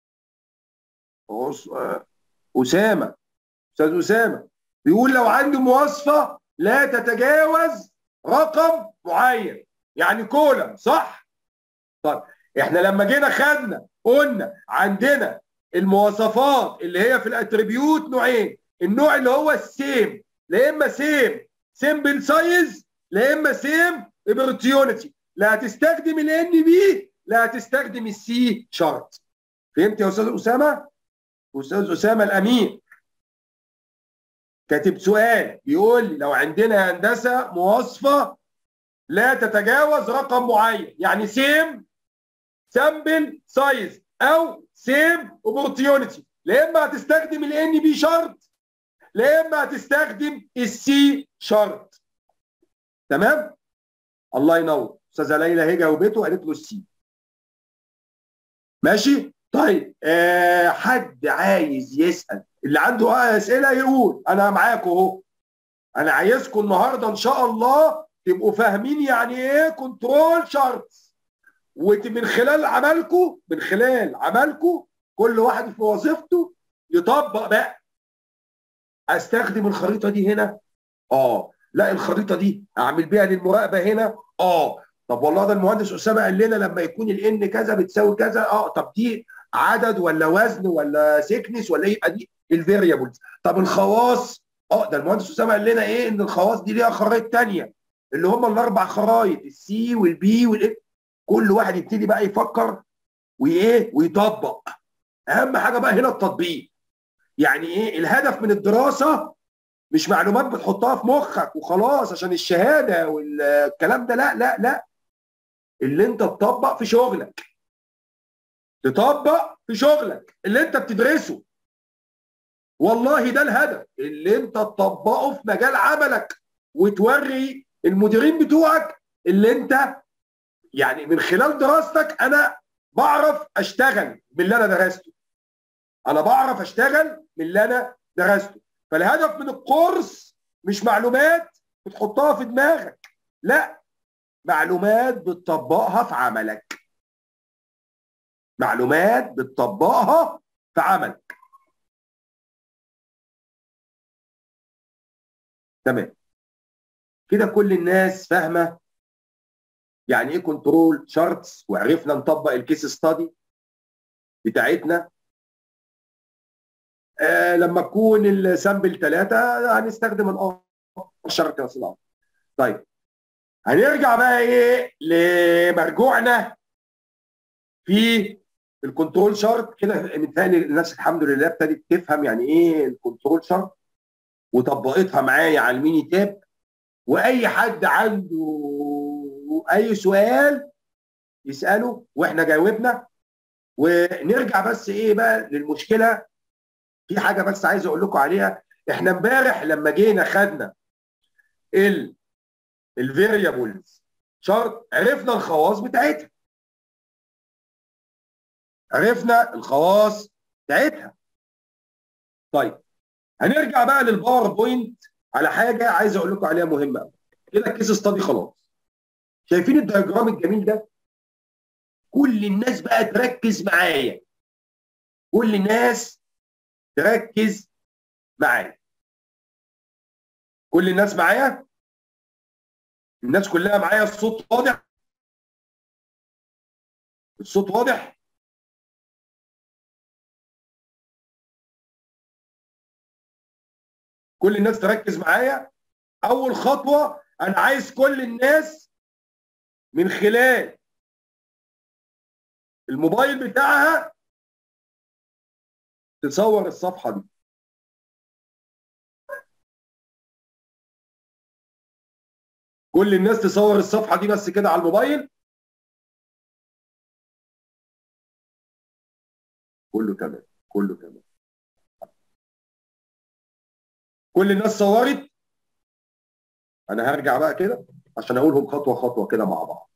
اسامه استاذ اسامه بيقول لو عندي مواصفه لا تتجاوز رقم معين يعني كولم صح طب احنا لما جينا خدنا قلنا عندنا المواصفات اللي هي في الاتريبيوت نوعين النوع اللي هو السيم لا اما سيم سيمبل سايز لا اما سيم اوبورتيونيتي لا هتستخدم الان بي لا هتستخدم السي شارت فهمت يا استاذ اسامه استاذ اسامه الامين كاتب سؤال بيقول لي لو عندنا هندسه مواصفه لا تتجاوز رقم معين يعني سيم سامبل سايز او سيم اوبورتيونيتي لا اما هتستخدم الان بي شارت لا اما هتستخدم السي شارت تمام الله ينور استاذه ليلى هي جاوبته وقالت له السي ماشي طيب آه حد عايز يسال اللي عنده اسئله يقول انا معاكم اهو انا عايزكم النهارده ان شاء الله تبقوا فاهمين يعني ايه كنترول شارتس ومن خلال عملكم من خلال عملكم كل واحد في وظيفته يطبق بقى استخدم الخريطه دي هنا اه لا الخريطه دي اعمل بيها للمراقبه هنا اه طب والله ده المهندس اسامه قال لنا لما يكون الان كذا بتساوي كذا اه طب دي عدد ولا وزن ولا سيكنس ولا يبقى دي الفاريبلز طب الخواص اه ده المهندس اسامه قال لنا ايه ان الخواص دي ليها خرائط ثانيه اللي هم الاربع خرايط السي والبي والايه كل واحد يبتدي بقى يفكر وايه ويطبق اهم حاجه بقى هنا التطبيق يعني ايه الهدف من الدراسه مش معلومات بتحطها في مخك وخلاص عشان الشهاده والكلام ده لا لا لا اللي انت تطبق في شغلك تطبق في شغلك اللي انت بتدرسه والله ده الهدف اللي انت تطبقه في مجال عملك وتوري المديرين بتوعك اللي انت يعني من خلال دراستك انا بعرف اشتغل باللي انا درسته انا بعرف اشتغل باللي انا درسته فالهدف من الكورس مش معلومات بتحطها في دماغك لا معلومات بتطبقها في عملك معلومات بتطبقها في عملك تمام كده كل الناس فاهمه يعني ايه كنترول شارتس وعرفنا نطبق الكيس ستادي بتاعتنا آه لما تكون السامبل ثلاثة هنستخدم الار شارت يا استاذ طيب هنرجع بقى ايه لمرجوعنا في الكنترول شارت كده متهيألي الناس الحمد لله ابتدت تفهم يعني ايه الكنترول شارت وطبقتها معايا على الميني تاب واي حد عنده اي سؤال يساله واحنا جاوبنا ونرجع بس ايه بقى للمشكله في حاجه بس عايز اقول لكم عليها احنا امبارح لما جينا خدنا ال الفاريبلز شارت عرفنا الخواص بتاعتها عرفنا الخواص بتاعتها طيب هنرجع بقى للباوربوينت على حاجه عايز اقول لكم عليها مهمه قوي كده الكيس ستادي خلاص شايفين الدياجرام الجميل ده كل الناس بقى تركز معايا كل الناس تركز معايا كل الناس معايا الناس كلها معايا الصوت واضح الصوت واضح كل الناس تركز معايا اول خطوه انا عايز كل الناس من خلال الموبايل بتاعها تصور الصفحه دي كل الناس تصور الصفحه دي بس كده على الموبايل كله تمام كله تمام كل الناس صورت انا هرجع بقى كده عشان اقولهم خطوه خطوه كده مع بعض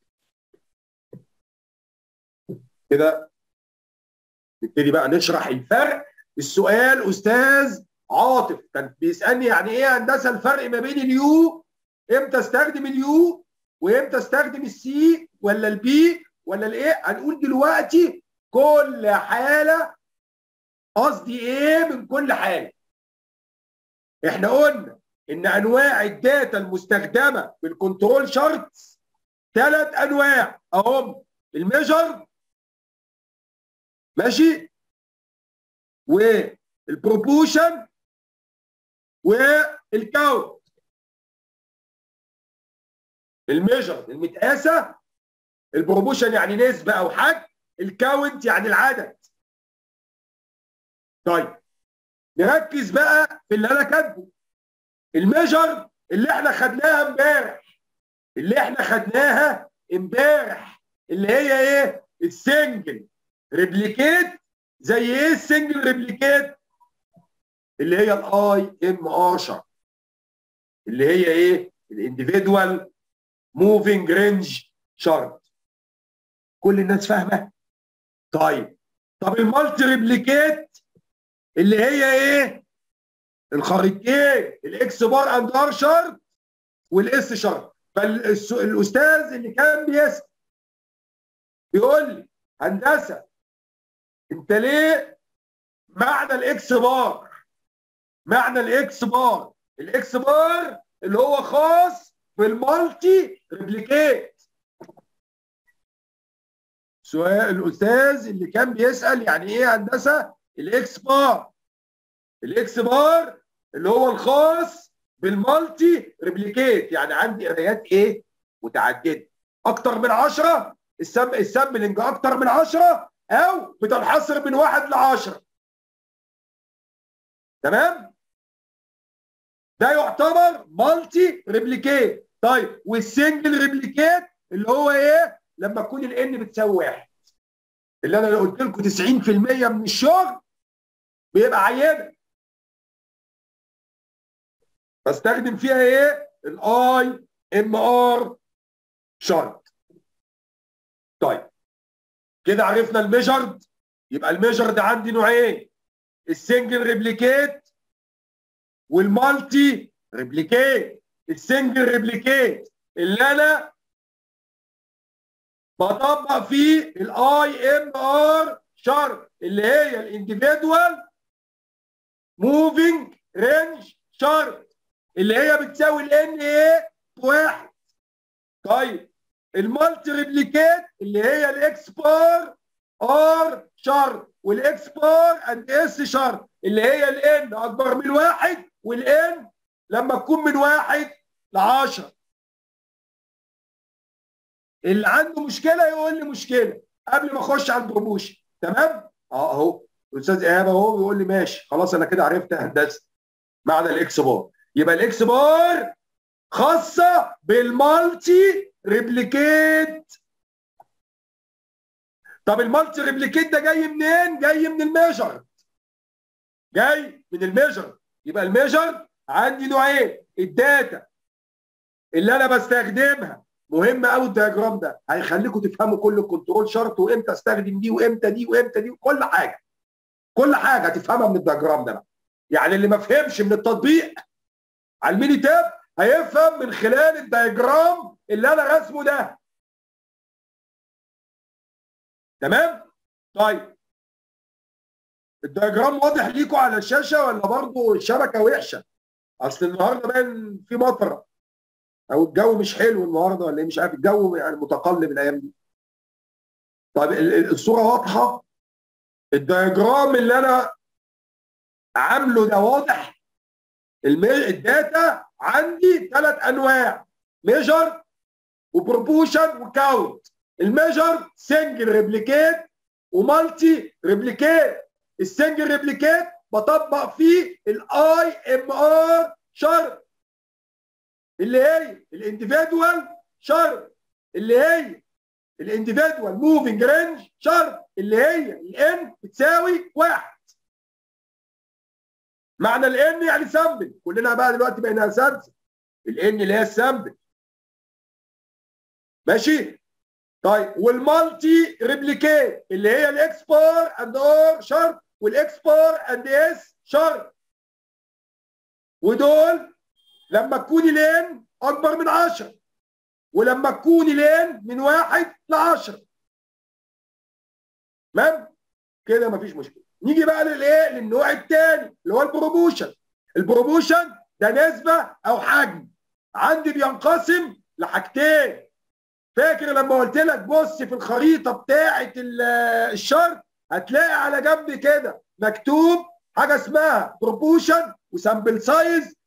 كده نبتدي بقى نشرح الفرق السؤال استاذ عاطف كان بيسالني يعني ايه هندسه الفرق ما بين اليو امتى استخدم اليو وامتى استخدم السي ولا البي ولا الايه هنقول دلوقتي كل حاله قصدي ايه من كل حاله احنا قلنا ان انواع الداتا المستخدمه في الكنترول شارتس ثلاث انواع اهم الميجر ماشي والبروبوشن والكاونت الميجر المتقاسه البروبوشن يعني نسبه او حجم الكاونت يعني العدد طيب نركز بقى في اللي انا كاتبه الميجر اللي احنا خدناها امبارح اللي احنا خدناها امبارح اللي هي ايه السنجل ريبليكيت زي ايه السنجل ريبليكيت اللي هي الاي ام ار شارت اللي هي ايه الانديفيدوال موفينج رينج شارت كل الناس فاهمه طيب طب المالتي ريبليكيت اللي هي ايه الخريطتين الاكس بار اند ار شارت والاس شارت فالاستاذ اللي كان بيسال بيقول لي هندسه انت ليه معنى الاكس بار معنى الاكس بار الاكس بار اللي هو خاص بالمالتي ريبليكيت سؤال الاستاذ اللي كان بيسال يعني ايه هندسه الاكس بار الاكس بار اللي هو الخاص بالمالتي ريبليكيت يعني عندي قرايات ايه متعدده اكتر من 10 السم السامبلنج اكتر من 10 او بتنحصر من واحد ل 10 تمام ده يعتبر مالتي ريبليكيت طيب والسنجل ريبليكيت اللي هو ايه لما تكون الان بتساوي واحد اللي انا قلت لكم 90% من الشغل بيبقى عينه بستخدم فيها ايه الاي ام ار شارت طيب كده عرفنا الميجرد يبقى الميجرد عندي نوعين السنجل ريبليكيت والمالتي ريبليكيت السنجل ريبليكيت اللي انا بطبق فيه الاي ام ار شارت اللي هي الانديفيدوال موفينج رينج شارت اللي هي بتساوي الان ايه بواحد طيب المالتي ريبليكيت اللي هي الاكس بار ار شارت والاكس بار اند اس شارت اللي هي الان اكبر من واحد والان لما تكون من واحد ل 10 اللي عنده مشكله يقول لي مشكله قبل ما اخش على البروموشن تمام؟ اه اهو الاستاذ ايهاب اهو بيقول لي ماشي خلاص انا كده عرفت هندسه معنى الاكس بار يبقى الاكس بار خاصه بالمالتي ريبليكيت طب المالتي ريبليكيت ده جاي منين؟ جاي من الميجر جاي من الميجر يبقى الميجر عندي نوعين الداتا اللي انا بستخدمها مهم قوي الدياجرام ده هيخليكم تفهموا كل الكنترول شرط وامتى استخدم دي وامتى دي وامتى دي وكل حاجه كل حاجه تفهمها من الدياجرام ده بقى يعني اللي ما فهمش من التطبيق على الميني تاب هيفهم من خلال الدياجرام اللي انا رسمه ده تمام طيب الدياجرام واضح ليكم على الشاشه ولا برضه الشبكه وحشه اصل النهارده باين في مطره او الجو مش حلو النهارده ولا ايه مش عارف الجو يعني متقلب الايام دي طيب الصوره واضحه الدياجرام اللي انا عامله ده واضح الداتا عندي ثلاث انواع ميجر وبروبوشن وكاونت الميجر سنجل ريبليكيت ومالتي ريبليكيت السنجل ريبليكيت بطبق فيه الاي ام ار شرط اللي هي الانديفيدوال شرط اللي هي الانديفيدوال موفينج رينج شرط اللي هي الان بتساوي واحد معنى الان يعني سامبل كلنا بقى دلوقتي بقينا سامبل الان اللي هي السامبل ماشي طيب والمالتي ريبليكيت اللي هي الاكس بار اند اور شرط والاكس بار اند اس شرط ودول لما تكون لين اكبر من 10 ولما تكون لين من واحد ل 10 تمام كده مفيش مشكله نيجي بقى للايه للنوع الثاني اللي هو البروبوشن البروبوشن ده نسبه او حجم عندي بينقسم لحاجتين فاكر لما قلت لك بص في الخريطه بتاعه الشرط هتلاقي على جنب كده مكتوب حاجه اسمها بروبوشن وسامبل سايز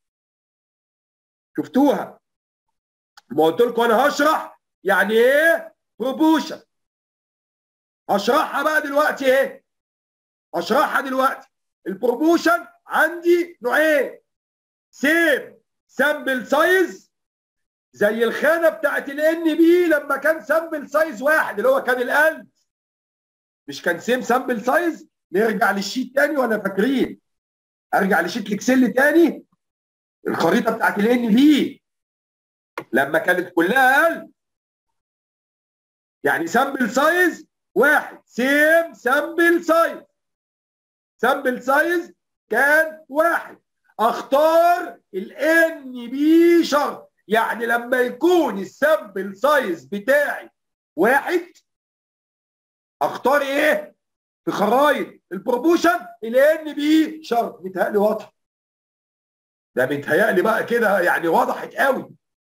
شفتوها ما قلت لكم انا هشرح يعني ايه بروبوشن هشرحها بقى دلوقتي ايه هشرحها دلوقتي البروبوشن عندي نوعين سيم سامبل سايز زي الخانه بتاعت الان بي لما كان سامبل سايز واحد اللي هو كان القلب مش كان سيم سامبل سايز نرجع للشيت تاني وانا فاكرين ارجع لشيت الاكسل تاني الخريطه بتاعت الان بي لما كانت كلها قلب يعني سامبل سايز واحد سيم سامبل سايز سامبل سايز كان واحد اختار الان بي شرط يعني لما يكون السامبل سايز بتاعي واحد اختار ايه في خرايط البروبوشن الان بي شرط متهيألي واضح ده متهيألي بقى كده يعني وضحت قوي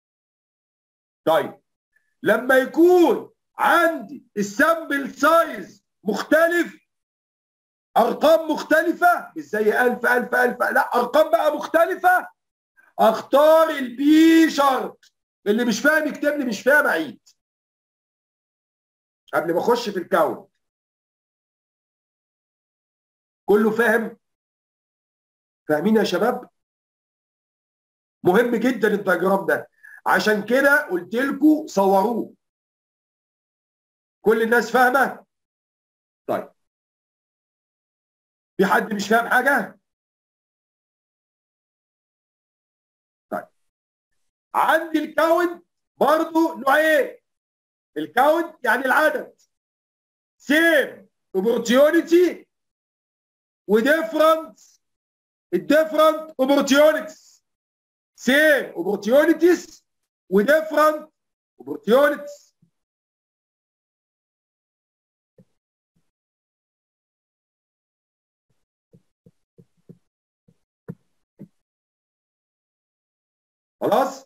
طيب لما يكون عندي السامبل سايز مختلف ارقام مختلفه مش زي 1000 1000 1000 لا ارقام بقى مختلفه اختار البي شرط اللي مش فاهم يكتب لي مش فاهم عيد قبل ما اخش في الكون كله فاهم فاهمين يا شباب مهم جدا الدياجرام ده عشان كده قلت لكم صوروه كل الناس فاهمه طيب في حد مش فاهم حاجه طيب عندي الكاونت برضو نوعين الكاونت يعني العدد سيم opportunity وديفرنت الديفرنت opportunities same opportunities وديفرنت opportunities خلاص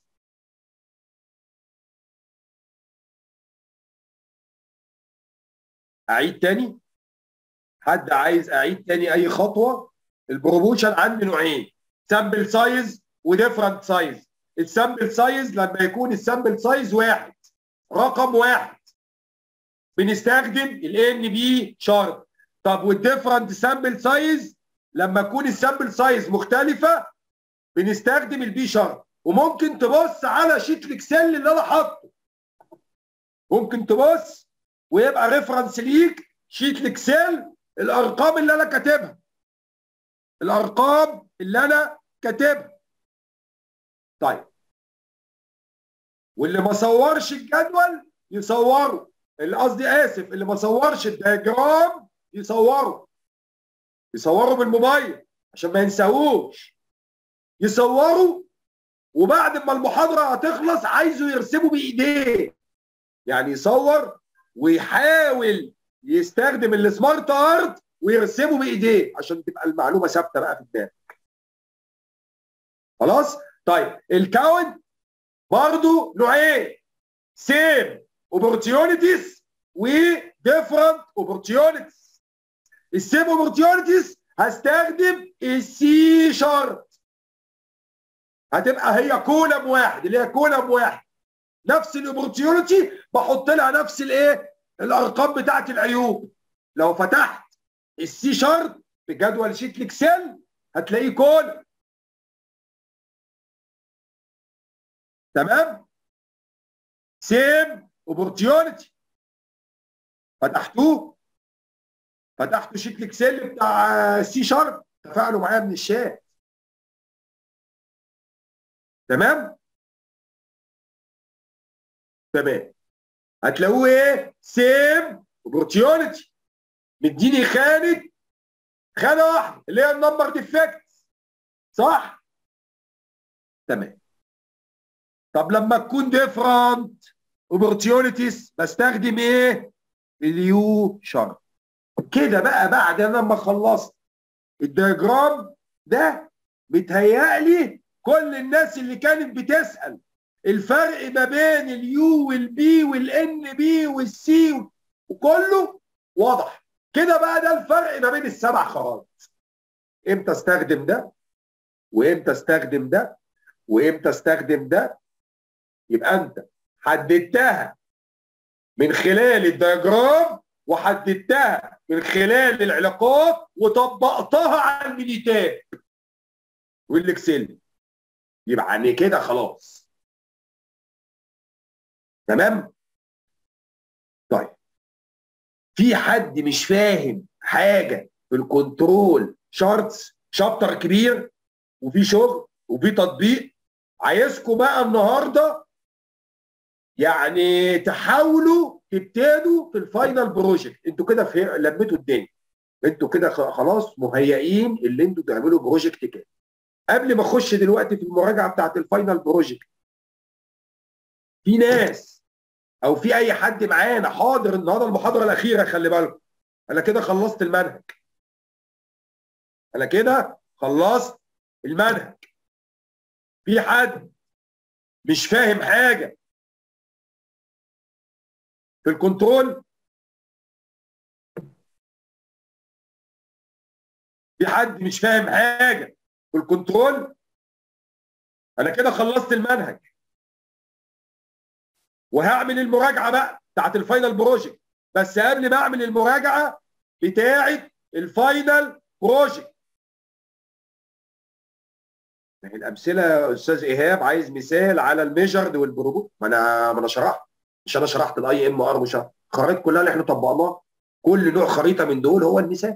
اعيد تاني حد عايز اعيد تاني اي خطوه البروموشن عندي نوعين سامبل سايز وديفرنت سايز السامبل سايز لما يكون السامبل سايز واحد رقم واحد بنستخدم الان بي شارت طب والديفرنت سامبل سايز لما يكون السامبل سايز مختلفه بنستخدم البي شارت وممكن تبص على شيت الاكسل اللي انا حاطه ممكن تبص ويبقى ريفرنس ليك شيت الاكسل الارقام اللي انا كاتبها الارقام اللي انا كاتبها طيب واللي ما صورش الجدول يصوره اللي قصدي اسف اللي ما صورش الدياجرام يصوره يصوره بالموبايل عشان ما ينساهوش يصوروا وبعد ما المحاضره هتخلص عايزه يرسمه بايديه يعني يصور ويحاول يستخدم السمارت ارت ويرسمه بايديه عشان تبقى المعلومه ثابته بقى في دماغك خلاص طيب الكاونت برضو نوعين سيم اوبورتيونيتيز وديفرنت اوبورتيونيتيز السيم اوبورتيونيتيز هستخدم السي شارت هتبقى هي كولم واحد اللي هي كولم واحد نفس الاوبورتيونيتي بحط لها نفس الايه الارقام بتاعت العيوب لو فتحت السي شارت في جدول شيت الاكسل هتلاقيه كولم تمام سيم اوبورتيونيتي فتحتوه فتحتوا شيت الاكسل بتاع سي شارب تفاعلوا معايا من الشات تمام تمام هتلاقوه ايه سيم اوبورتيونيتي مديني خانه خانه واحده اللي هي النمبر ديفكت صح تمام طب لما تكون ديفرنت اوبورتيونيتيز بستخدم ايه اليو شارب كده بقى بعد انا لما خلصت الدياجرام ده بيتهيألي كل الناس اللي كانت بتسأل الفرق ما بين اليو والبي والان بي والسي وكله واضح كده بقى ده الفرق ما بين السبع خرائط امتى استخدم ده وامتى استخدم ده وامتى استخدم ده يبقى انت حددتها من خلال الدياجرام وحددتها من خلال العلاقات وطبقتها على المينيتاب والاكسل يبقى يعني كده خلاص تمام طيب في حد مش فاهم حاجه في الكنترول شارتس شابتر كبير وفي شغل وفي تطبيق عايزكم بقى النهارده يعني تحاولوا تبتدوا في الفاينل بروجكت انتوا كده في لميتوا الدنيا انتوا كده خلاص مهيئين اللي انتوا تعملوا بروجكت كده قبل ما اخش دلوقتي في المراجعه بتاعت الفاينل بروجكت في ناس او في اي حد معانا حاضر النهارده المحاضره الاخيره خلي بالكم انا كده خلصت المنهج انا كده خلصت المنهج في حد مش فاهم حاجه في الكنترول في حد مش فاهم حاجه في الكنترول انا كده خلصت المنهج وهعمل المراجعه بقى بتاعت الفاينل بروجكت بس قبل ما اعمل المراجعه بتاعت الفاينل بروجكت الامثله يا استاذ ايهاب عايز مثال على الميجرد والبروبوت ما انا ما انا شرحت مش انا شرحت الاي ام ار مش الخرائط كلها اللي احنا طبقناها كل نوع خريطه من دول هو المثال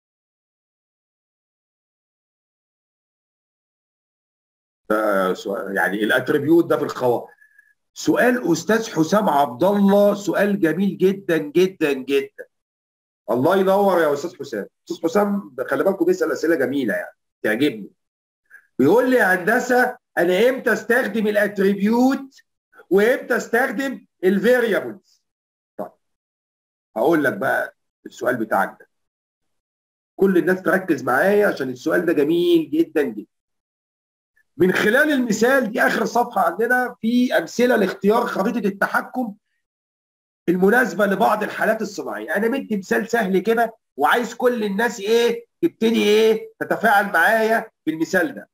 يعني الاتريبيوت ده في الخواص سؤال استاذ حسام عبد الله سؤال جميل جدا جدا جدا الله ينور يا استاذ حسام استاذ حسام خلي بالكم بيسال اسئله جميله يعني تعجبني بيقول لي هندسه انا امتى استخدم الاتريبيوت وامتى استخدم الفاريبلز طيب هقول لك بقى السؤال بتاعك ده كل الناس تركز معايا عشان السؤال ده جميل جدا جدا من خلال المثال دي اخر صفحه عندنا في امثله لاختيار خريطه التحكم المناسبه لبعض الحالات الصناعيه انا مدي مثال سهل كده وعايز كل الناس ايه تبتدي ايه تتفاعل معايا في المثال ده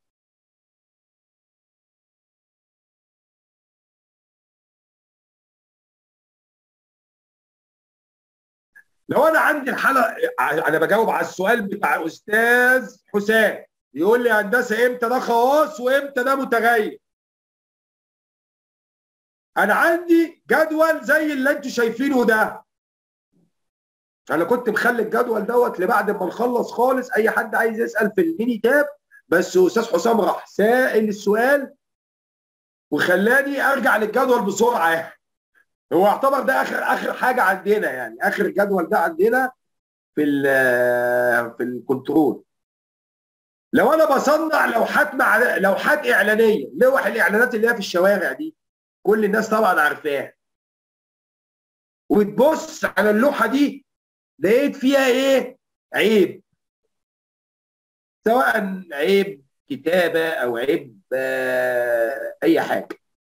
لو انا عندي الحاله انا بجاوب على السؤال بتاع استاذ حسام يقول لي هندسه امتى ده خواص وامتى ده متغير انا عندي جدول زي اللي انتوا شايفينه ده انا كنت مخلي الجدول دوت لبعد ما نخلص خالص اي حد عايز يسال في الميني تاب بس استاذ حسام راح سائل السؤال وخلاني ارجع للجدول بسرعه يعني هو يعتبر ده اخر اخر حاجه عندنا يعني اخر الجدول ده عندنا في ال في الكنترول لو انا بصنع لوحات مع لوحات اعلانيه لوح الاعلانات اللي هي في الشوارع دي كل الناس طبعا عارفاها وتبص على اللوحه دي لقيت فيها ايه عيب سواء عيب كتابه او عيب آه اي حاجه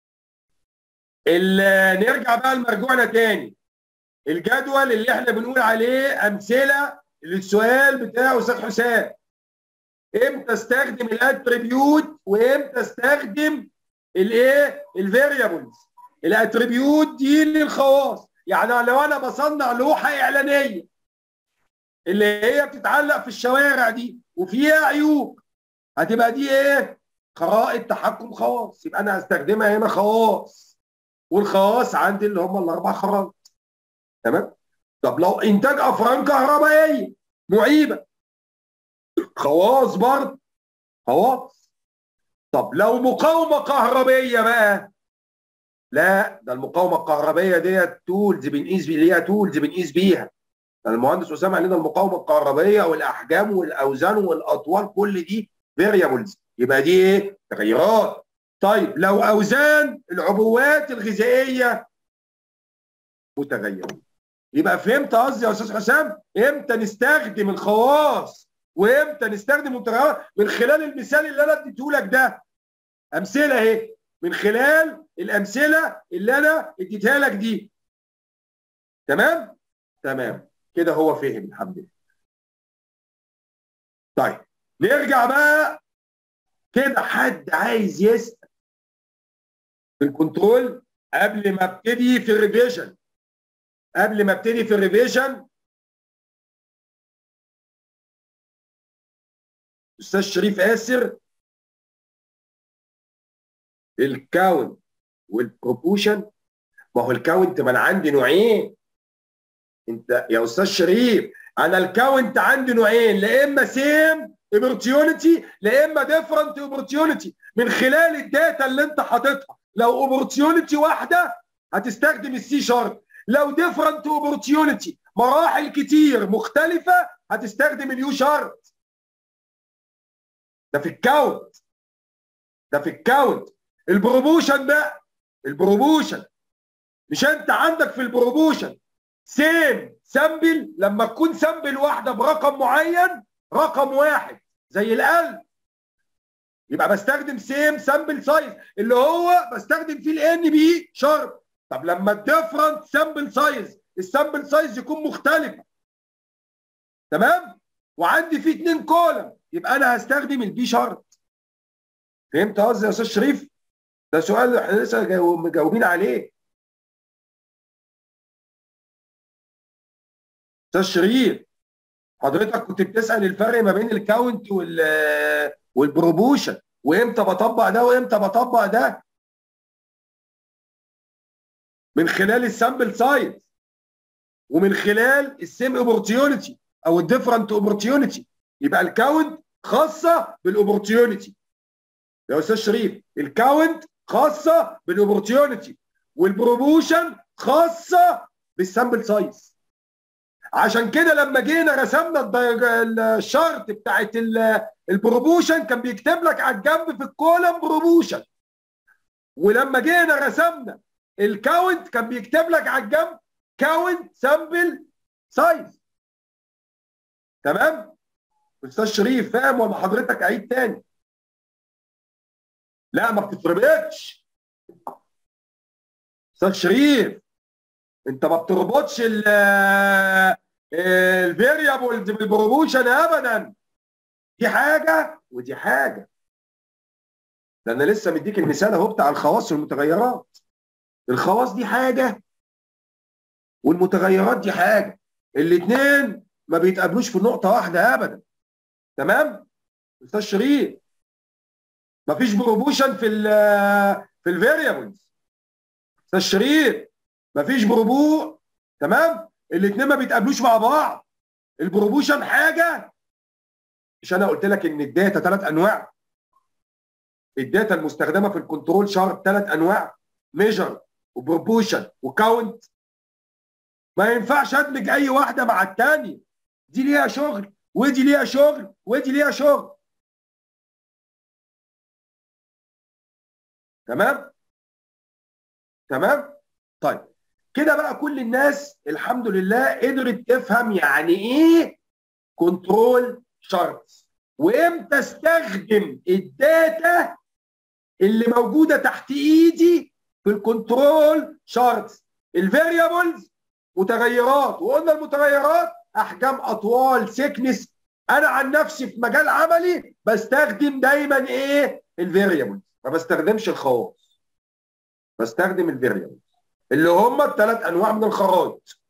نرجع بقى لمرجوعنا تاني الجدول اللي احنا بنقول عليه امثله للسؤال بتاع استاذ حسام امتى استخدم الاتريبيوت وامتى استخدم الايه الفاريبلز الاتريبيوت دي للخواص يعني لو انا بصنع لوحه اعلانيه اللي هي بتتعلق في الشوارع دي وفيها عيوب هتبقى دي ايه قراءه تحكم خواص يبقى انا هستخدمها هنا خواص والخواص عندي اللي هم الاربع خرائط تمام طب لو انتاج افران كهربائيه معيبه خواص برضه خواص طب لو مقاومه كهربيه بقى لا ده المقاومه الكهربائيه ديت تولز بنقيس بي ليها تولز بنقيس بيها المهندس اسامه قال لنا المقاومه الكهربائيه والاحجام والاوزان والاطوال كل دي فيريبلز يبقى دي ايه؟ تغيرات طيب لو اوزان العبوات الغذائيه متغيره يبقى فهمت قصدي يا استاذ حسام امتى نستخدم الخواص وامتى نستخدم المتغيرات من خلال المثال اللي انا اديته لك ده امثله اهي من خلال الامثله اللي انا اديتها لك دي تمام تمام كده هو فهم الحمد لله طيب نرجع بقى كده حد عايز يسال في الكنترول قبل ما ابتدي في الريفيجن قبل ما ابتدي في الريفيجن استاذ شريف اسر الكاونت والبروبوشن ما هو الكاونت ما انا عندي نوعين انت يا استاذ شريف انا الكاونت عندي نوعين لا اما سيم اوبورتيونيتي لا اما ديفرنت اوبورتيونيتي من خلال الداتا اللي انت حاططها لو اوبورتيونيتي واحده هتستخدم السي شارب لو ديفرنت اوبورتيونيتي مراحل كتير مختلفه هتستخدم اليو شارب ده في الكاونت ده في الكاونت البروبوشن بقى البروبوشن مش انت عندك في البروبوشن سيم سامبل لما تكون سامبل واحده برقم معين رقم واحد زي القلب يبقى بستخدم سيم سامبل سايز اللي هو بستخدم فيه الان بي شارب طب لما الديفرنت سامبل سايز السامبل سايز يكون مختلف تمام وعندي فيه اتنين كولم يبقى انا هستخدم البي شارب فهمت قصدي يا استاذ شريف ده سؤال احنا لسه مجاوبين عليه استاذ شريف حضرتك كنت بتسال الفرق ما بين الكاونت وال والبروبوشن وامتى بطبق ده وامتى بطبق ده من خلال السامبل سايز ومن خلال السيم اوبورتيونيتي او الديفرنت اوبورتيونيتي يبقى الكاونت خاصه بالاوبورتيونيتي يا استاذ شريف الكاونت خاصه بالاوبورتيونيتي والبروبوشن خاصه بالسامبل سايز عشان كده لما جينا رسمنا الشارت بتاعت البروبوشن كان بيكتب لك على الجنب في الكولم بروبوشن ولما جينا رسمنا الكاونت كان بيكتب لك على الجنب كاونت سامبل سايز تمام استاذ شريف فاهم ولا حضرتك اعيد تاني لا ما بتتربطش استاذ شريف انت ما بتربطش الفيريبلز بالبروبوشن ابدا دي حاجه ودي حاجه ده انا لسه مديك المثال اهو بتاع الخواص والمتغيرات الخواص دي حاجه والمتغيرات دي حاجه الاثنين ما بيتقابلوش في نقطه واحده ابدا تمام استاذ شريف ما فيش بروبوشن في ال في الفاريبلز استاذ شريف ما فيش بروبو تمام الاثنين ما بيتقابلوش مع بعض البروبوشن حاجه مش انا قلت لك ان الداتا ثلاث انواع الداتا المستخدمه في الكنترول شارت ثلاث انواع ميجر وبروبوشن وكاونت ما ينفعش ادمج اي واحده مع الثانيه دي ليها شغل ودي ليها شغل ودي ليها شغل تمام تمام طيب كده بقى كل الناس الحمد لله قدرت تفهم يعني ايه كنترول شارتس وامتى استخدم الداتا اللي موجوده تحت ايدي في الكنترول شارتس الفاريبلز متغيرات وقلنا المتغيرات احجام اطوال سيكنس انا عن نفسي في مجال عملي بستخدم دايما ايه الفاريبلز ما بستخدمش الخواص بستخدم الفاريبلز اللي هم الثلاث انواع من الخرائط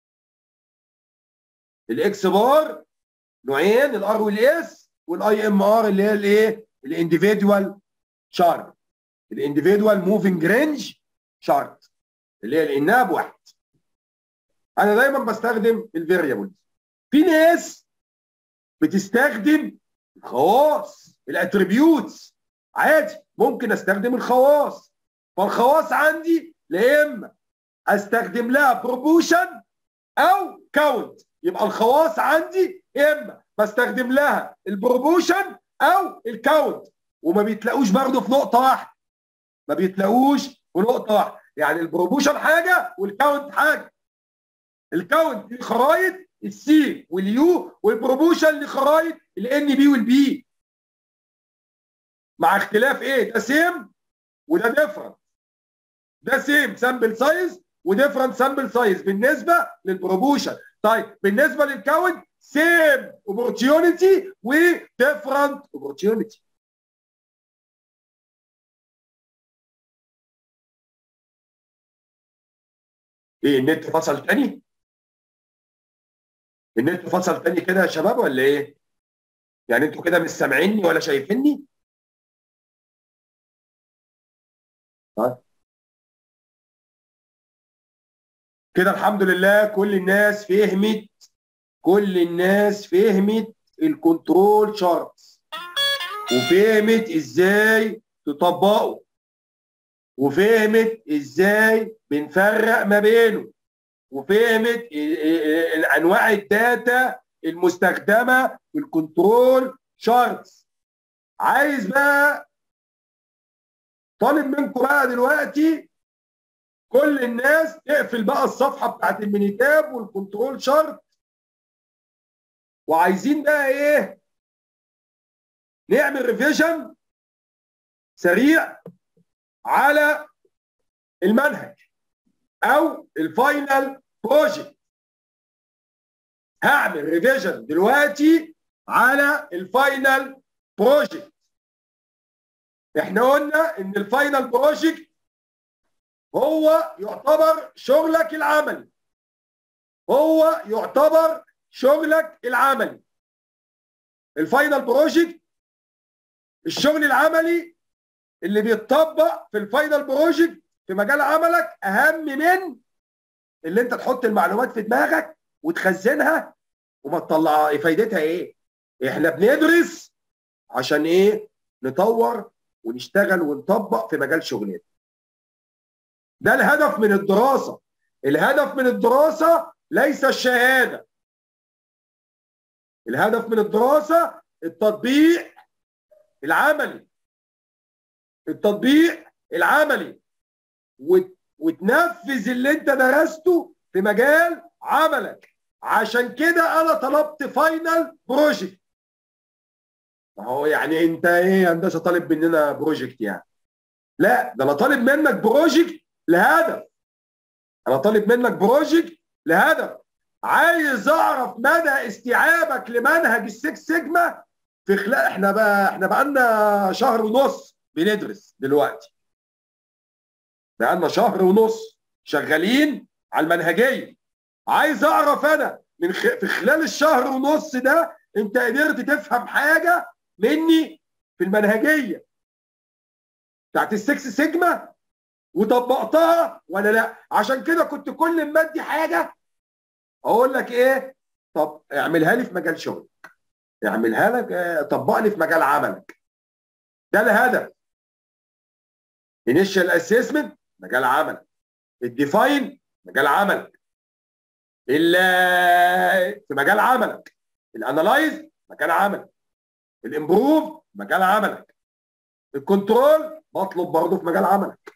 الاكس بار نوعين الار والاس والاي ام ار اللي هي الايه الانديفيدوال شارت الانديفيدوال موفينج رينج شارت اللي هي الاناب واحد انا دايما بستخدم الفاريبلز في ناس بتستخدم الخواص الاتريبيوتس عادي ممكن استخدم الخواص فالخواص عندي لا اما استخدم لها بروبوشن او كاونت يبقى الخواص عندي اما بستخدم لها البروبوشن او الكاونت وما بيتلاقوش برضه في نقطه واحده ما بيتلاقوش في نقطه واحده يعني البروبوشن حاجه والكاونت حاجه الكاونت لخرايط السي واليو والبروبوشن لخرايط الان بي والبي مع اختلاف ايه ده سيم وده ديفرنت ده سيم سامبل سايز وديفرنت سامبل سايز بالنسبه للبروبوشن طيب بالنسبه للكاونت سيم اوبورتيونيتي وديفرنت اوبورتيونيتي ايه النت فصل تاني؟ النت فصل تاني كده يا شباب ولا ايه؟ يعني انتوا كده مش سامعيني ولا شايفيني؟ طيب كده الحمد لله كل الناس فهمت كل الناس فهمت الكنترول شارتس وفهمت ازاي تطبقه وفهمت ازاي بنفرق ما بينه وفهمت انواع الداتا المستخدمه في الكنترول شارتس عايز بقى طالب منكم بقى دلوقتي كل الناس تقفل بقى الصفحه بتاعت المينيتاب والكنترول شارت وعايزين بقى ايه نعمل ريفيجن سريع على المنهج او الفاينل بروجكت هعمل ريفيجن دلوقتي على الفاينل بروجكت احنا قلنا ان الفاينل بروجكت هو يعتبر شغلك العملي هو يعتبر شغلك العملي الفاينل بروجكت الشغل العملي اللي بيتطبق في الفاينل بروجكت في مجال عملك اهم من اللي انت تحط المعلومات في دماغك وتخزنها وما تطلع فايدتها ايه احنا بندرس عشان ايه نطور ونشتغل ونطبق في مجال شغلنا ده الهدف من الدراسة الهدف من الدراسة ليس الشهادة الهدف من الدراسة التطبيق العملي التطبيق العملي وت... وتنفذ اللي انت درسته في مجال عملك عشان كده انا طلبت فاينل بروجكت ما هو يعني انت ايه هندسه طالب مننا بروجكت يعني لا ده انا طالب منك بروجكت لهدف انا طالب منك بروجكت لهدف عايز اعرف مدى استيعابك لمنهج السكس سيجما في خلال احنا بقى احنا بقى لنا شهر ونص بندرس دلوقتي بقى لنا شهر ونص شغالين على المنهجيه عايز اعرف انا من خ... في خلال الشهر ونص ده انت قدرت تفهم حاجه مني في المنهجيه بتاعت السكس سيجما وطبقتها ولا لا عشان كده كنت كل ما ادي حاجه اقول لك ايه طب اعملها لي في مجال شغلك اعملها لك اه طبق لي في مجال عملك ده الهدف انيشال اسسمنت مجال عملك الديفاين مجال عملك في مجال عملك الانالايز مجال عملك الامبروف مجال عملك الكنترول بطلب برضه في مجال عملك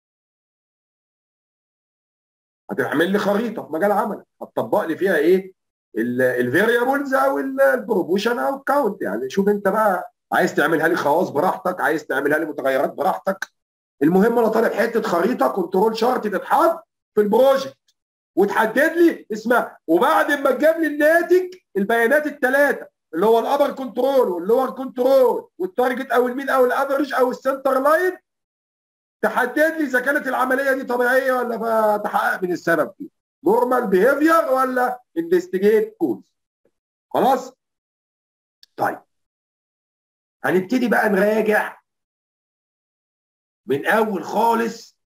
هتعمل لي خريطه في مجال عملك هتطبق لي فيها ايه الفاريبلز او البروبوشن او الكاونت يعني شوف انت بقى عايز تعملها لي خواص براحتك عايز تعملها لي متغيرات براحتك المهم انا طالب حته خريطه كنترول شارت تتحط في البروجكت وتحدد لي اسمها وبعد ما تجيب لي الناتج البيانات الثلاثه اللي هو الابر كنترول واللور كنترول والتارجت او المين او الافرج او السنتر لاين تحدد لي اذا كانت العمليه دي طبيعيه ولا تحقق من السبب فيه نورمال بيهيفير ولا انفستيجيت كوز خلاص طيب هنبتدي بقى نراجع من اول خالص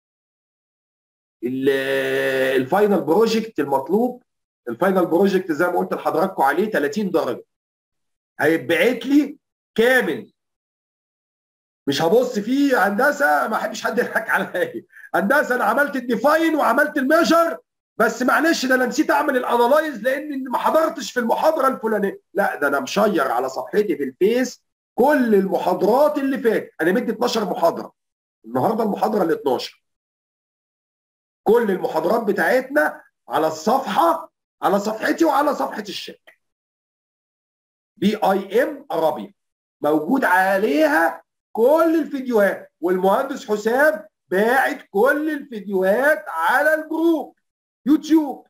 الفاينل بروجكت المطلوب الفاينل بروجكت زي ما قلت لحضراتكم عليه 30 درجه هيتبعت لي كامل مش هبص فيه هندسه ما احبش حد يضحك عليا هندسه انا عملت الديفاين وعملت الميجر بس معلش ده انا نسيت اعمل الانالايز لان ما حضرتش في المحاضره الفلانيه لا ده انا مشير على صفحتي في الفيس كل المحاضرات اللي فاتت انا مدي 12 محاضره النهارده المحاضره ال 12 كل المحاضرات بتاعتنا على الصفحه على صفحتي وعلى صفحه الشركه بي اي ام ارابيا موجود عليها كل الفيديوهات والمهندس حسام باعت كل الفيديوهات على الجروب يوتيوب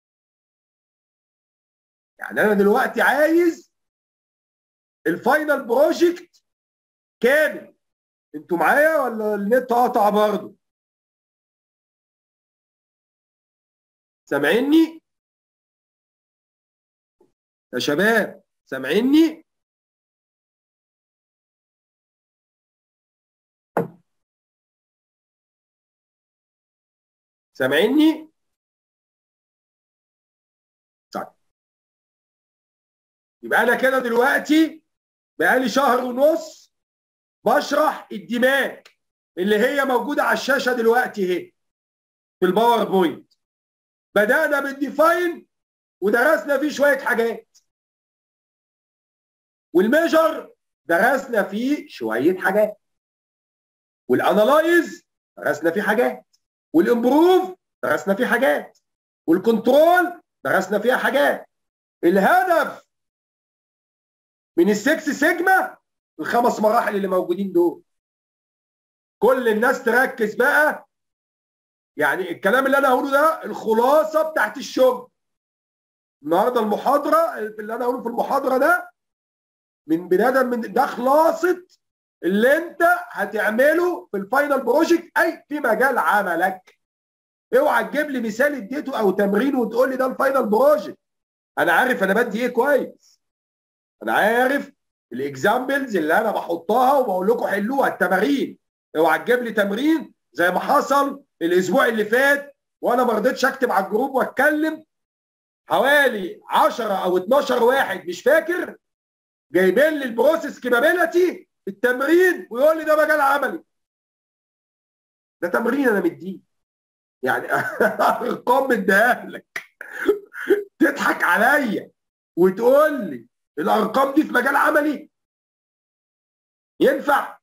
يعني انا دلوقتي عايز الفاينل بروجكت كامل انتوا معايا ولا النت قطع برضه سامعيني يا شباب سامعيني سامعيني طيب يبقى انا كده دلوقتي بقالي شهر ونص بشرح الدماغ اللي هي موجوده على الشاشه دلوقتي اهي في الباوربوينت بدانا بالديفاين ودرسنا فيه شويه حاجات والميجر درسنا فيه شويه حاجات والانالايز درسنا فيه حاجات والامبروف درسنا فيه حاجات والكنترول درسنا فيها حاجات الهدف من السكس سيجما الخمس مراحل اللي موجودين دول كل الناس تركز بقى يعني الكلام اللي انا هقوله ده الخلاصه بتاعت الشغل النهارده المحاضره اللي انا هقوله في المحاضره ده من بدايه من ده خلاصه اللي انت هتعمله في الفاينل بروجكت اي في مجال عملك اوعى تجيب لي مثال اديته او تمرين وتقول لي ده الفاينل بروجكت انا عارف انا بدي ايه كويس انا عارف الاكزامبلز اللي انا بحطها وبقول لكم حلوها التمارين اوعى تجيب لي تمرين زي ما حصل الاسبوع اللي فات وانا ما رضيتش اكتب على الجروب واتكلم حوالي 10 او 12 واحد مش فاكر جايبين لي البروسيس كابابيلتي التمرين ويقول لي ده مجال عملي ده تمرين انا مديه يعني ارقام مديها لك تضحك عليا وتقول لي الارقام دي في مجال عملي ينفع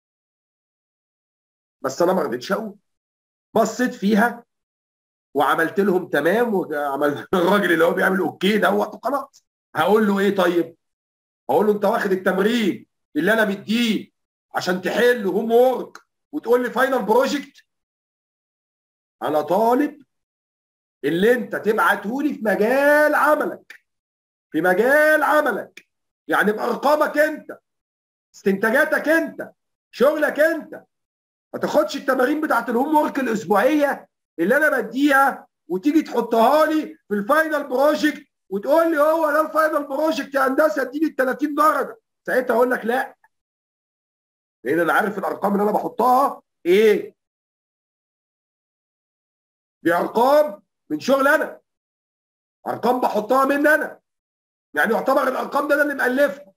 بس انا ما رضيتش اقول بصيت فيها وعملت لهم تمام وعملت الراجل اللي هو بيعمل اوكي دوت وخلاص هقول له ايه طيب؟ هقول له انت واخد التمرين اللي انا مديه عشان تحل هوم وورك وتقول لي فاينل بروجكت انا طالب اللي انت تبعته لي في مجال عملك في مجال عملك يعني بارقامك انت استنتاجاتك انت شغلك انت ما تاخدش التمارين بتاعت الهوم وورك الاسبوعيه اللي انا بديها وتيجي تحطها لي في الفاينل بروجكت وتقول لي هو ده الفاينل بروجكت يا هندسه اديني ال 30 درجه ساعتها اقول لك لا لان انا عارف الارقام اللي انا بحطها ايه دي ارقام من شغل انا ارقام بحطها من انا يعني يعتبر الارقام ده انا اللي مالفها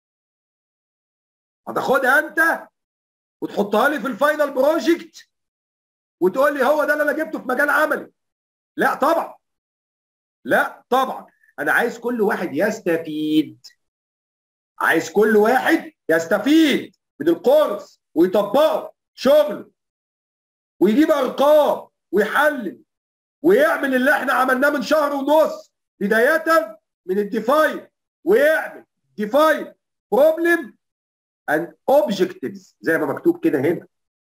هتاخدها انت وتحطها لي في الفاينل بروجكت وتقول لي هو ده اللي انا جبته في مجال عملي لا طبعا لا طبعا انا عايز كل واحد يستفيد عايز كل واحد يستفيد من الكورس ويطبقه شغل ويجيب ارقام ويحلل ويعمل اللي احنا عملناه من شهر ونص بدايه من الديفاين ويعمل ديفاين بروبلم اند اوبجكتيفز زي ما مكتوب كده هنا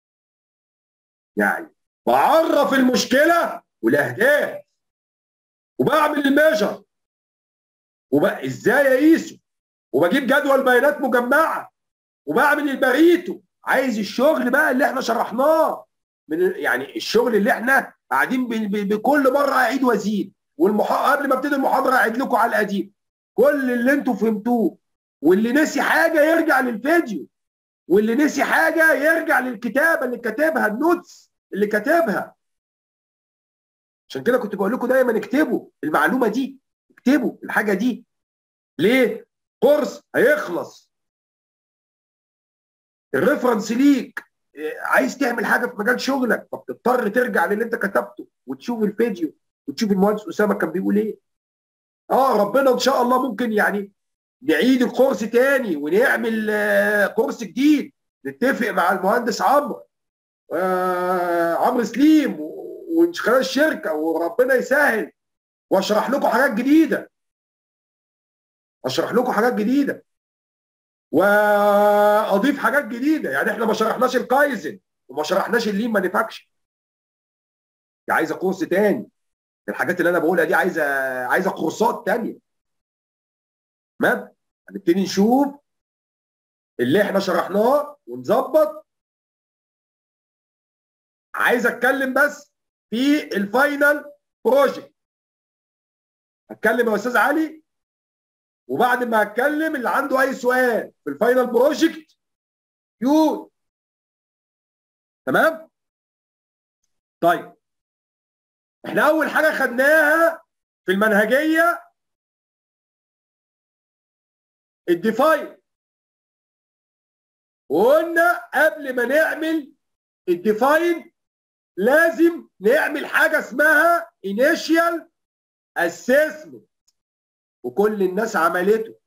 يعني بعرف المشكله والاهداف وبعمل الميجر وبقى ازاي اقيسه وبجيب جدول بيانات مجمعه وبعمل البريتو عايز الشغل بقى اللي احنا شرحناه من يعني الشغل اللي احنا قاعدين بكل مره اعيد وازيد والمحا... قبل ما ابتدي المحاضره اعيد لكم على القديم كل اللي انتوا فهمتوه واللي نسي حاجه يرجع للفيديو واللي نسي حاجه يرجع للكتابه اللي كاتبها النوتس اللي كاتبها عشان كده كنت بقول لكم دايما اكتبوا المعلومه دي اكتبوا الحاجه دي ليه كورس هيخلص الريفرنس ليك عايز تعمل حاجه في مجال شغلك فبتضطر ترجع للي انت كتبته وتشوف الفيديو وتشوف المهندس اسامه كان بيقول ايه اه ربنا ان شاء الله ممكن يعني نعيد الكورس تاني ونعمل آه كورس جديد نتفق مع المهندس عمرو آه عمرو سليم ومن خلال الشركه وربنا يسهل واشرح لكم حاجات جديده اشرح لكم حاجات جديده واضيف حاجات جديده يعني احنا ما شرحناش الكايزن وما شرحناش اللين مانيفاكتشر دي عايزه كورس تاني الحاجات اللي انا بقولها دي عايزه عايزه كورسات تانيه تمام هنبتدي نشوف اللي احنا شرحناه ونظبط عايز اتكلم بس في الفاينل بروجكت هتكلم يا استاذ علي وبعد ما اتكلم اللي عنده اي سؤال في الفاينل بروجكت يقول تمام طيب احنا اول حاجه خدناها في المنهجيه الديفاين وقلنا قبل ما نعمل الديفاين لازم نعمل حاجه اسمها initial assessment وكل الناس عملته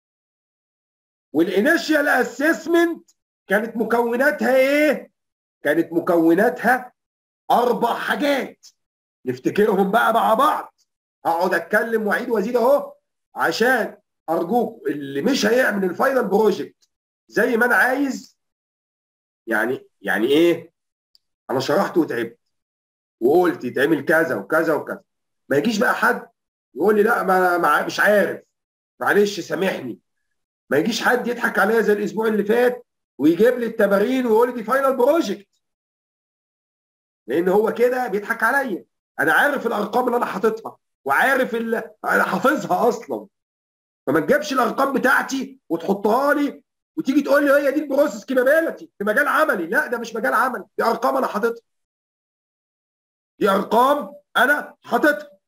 والانيشال اسسمنت كانت مكوناتها ايه كانت مكوناتها اربع حاجات نفتكرهم بقى مع بعض اقعد اتكلم واعيد وازيد اهو عشان ارجوك اللي مش هيعمل الفاينل بروجكت زي ما انا عايز يعني يعني ايه انا شرحت وتعبت وقلت يتعمل كذا وكذا وكذا ما يجيش بقى حد يقول لي لا ما, ما مش عارف معلش سامحني ما يجيش حد يضحك عليا زي الاسبوع اللي فات ويجيب لي التمارين ويقول لي دي فاينل بروجكت لان هو كده بيضحك عليا انا عارف الارقام اللي انا حاططها وعارف اللي انا حافظها اصلا فما تجيبش الارقام بتاعتي وتحطها لي وتيجي تقول لي هي دي البروسيس كيبابيلتي في مجال عملي لا ده مش مجال عملي دي ارقام انا حاططها دي ارقام انا حاططها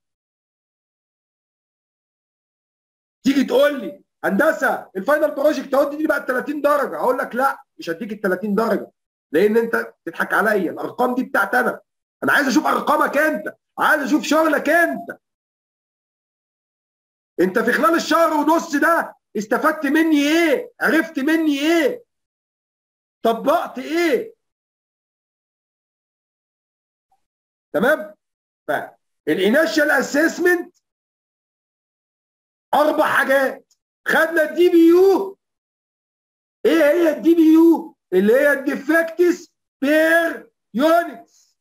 تيجي تقول لي هندسه الفاينل بروجكت اهو دي بقى 30 درجه اقول لك لا مش هديك ال 30 درجه لان انت تضحك عليا الارقام دي بتاعت انا انا عايز اشوف ارقامك انت عايز اشوف شغلك انت انت في خلال الشهر ونص ده استفدت مني ايه عرفت مني ايه طبقت ايه تمام فالانيشال اسسمنت اربع حاجات خدنا الدي بي يو ايه هي الدي بي يو اللي هي الديفكتس بير يونتس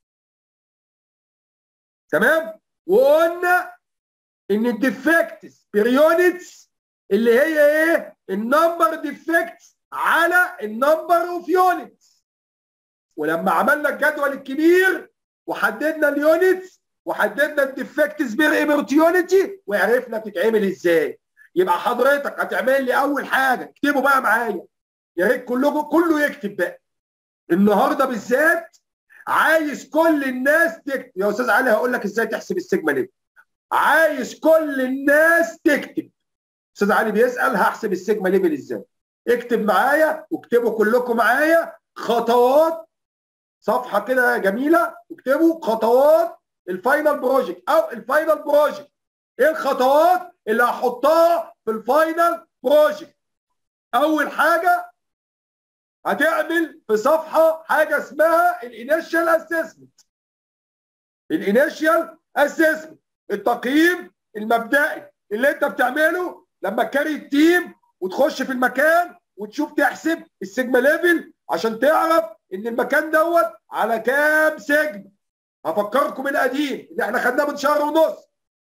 تمام وقلنا ان الديفكتس بير يونتس اللي هي ايه النمبر ديفكتس على النمبر اوف يونتس ولما عملنا الجدول الكبير وحددنا اليونتس وحددنا الديفكتس بير اوبورتيونيتي وعرفنا بتتعمل ازاي يبقى حضرتك هتعمل لي اول حاجه اكتبوا بقى معايا يا ريت كلكم كله يكتب بقى النهارده بالذات عايز كل الناس تكتب يا استاذ علي هقول لك ازاي تحسب السيجما ليه عايز كل الناس تكتب استاذ علي بيسال هحسب السيجما ليفل ازاي اكتب معايا واكتبوا كلكم معايا خطوات صفحه كده جميله اكتبوا خطوات الفاينل بروجكت او الفاينل بروجكت ايه الخطوات اللي هحطها في الفاينل بروجكت اول حاجه هتعمل في صفحه حاجه اسمها الانيشال اسسمنت الانيشال اسسمنت التقييم المبدئي اللي انت بتعمله لما تكاري التيم وتخش في المكان وتشوف تحسب السيجما ليفل عشان تعرف ان المكان دوت على كام سيجما هفكركم القديم اللي احنا خدناه من شهر ونص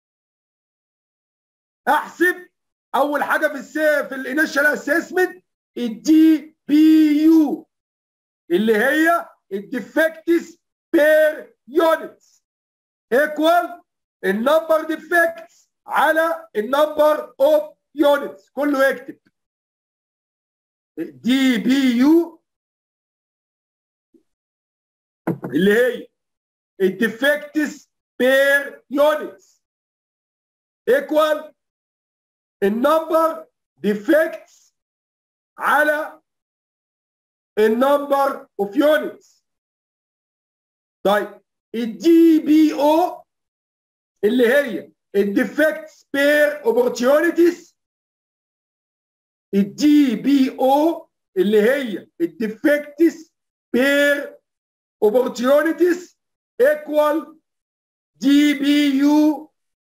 احسب اول حاجه في السي في الانيشال اسسمنت الدي بي يو اللي هي الديفكتس بير يونتس ايكوال النمبر ديفكتس على النمبر اوف يونتس كله يكتب دي بي يو اللي هي الديفكتس بير يونتس ايكوال النمبر ديفكتس على النمبر اوف يونتس طيب الدي بي او اللي هي الديفكتس بير اوبورتيونيتيز الدي بي او اللي هي الديفكتس بير opportunities equal دي بي يو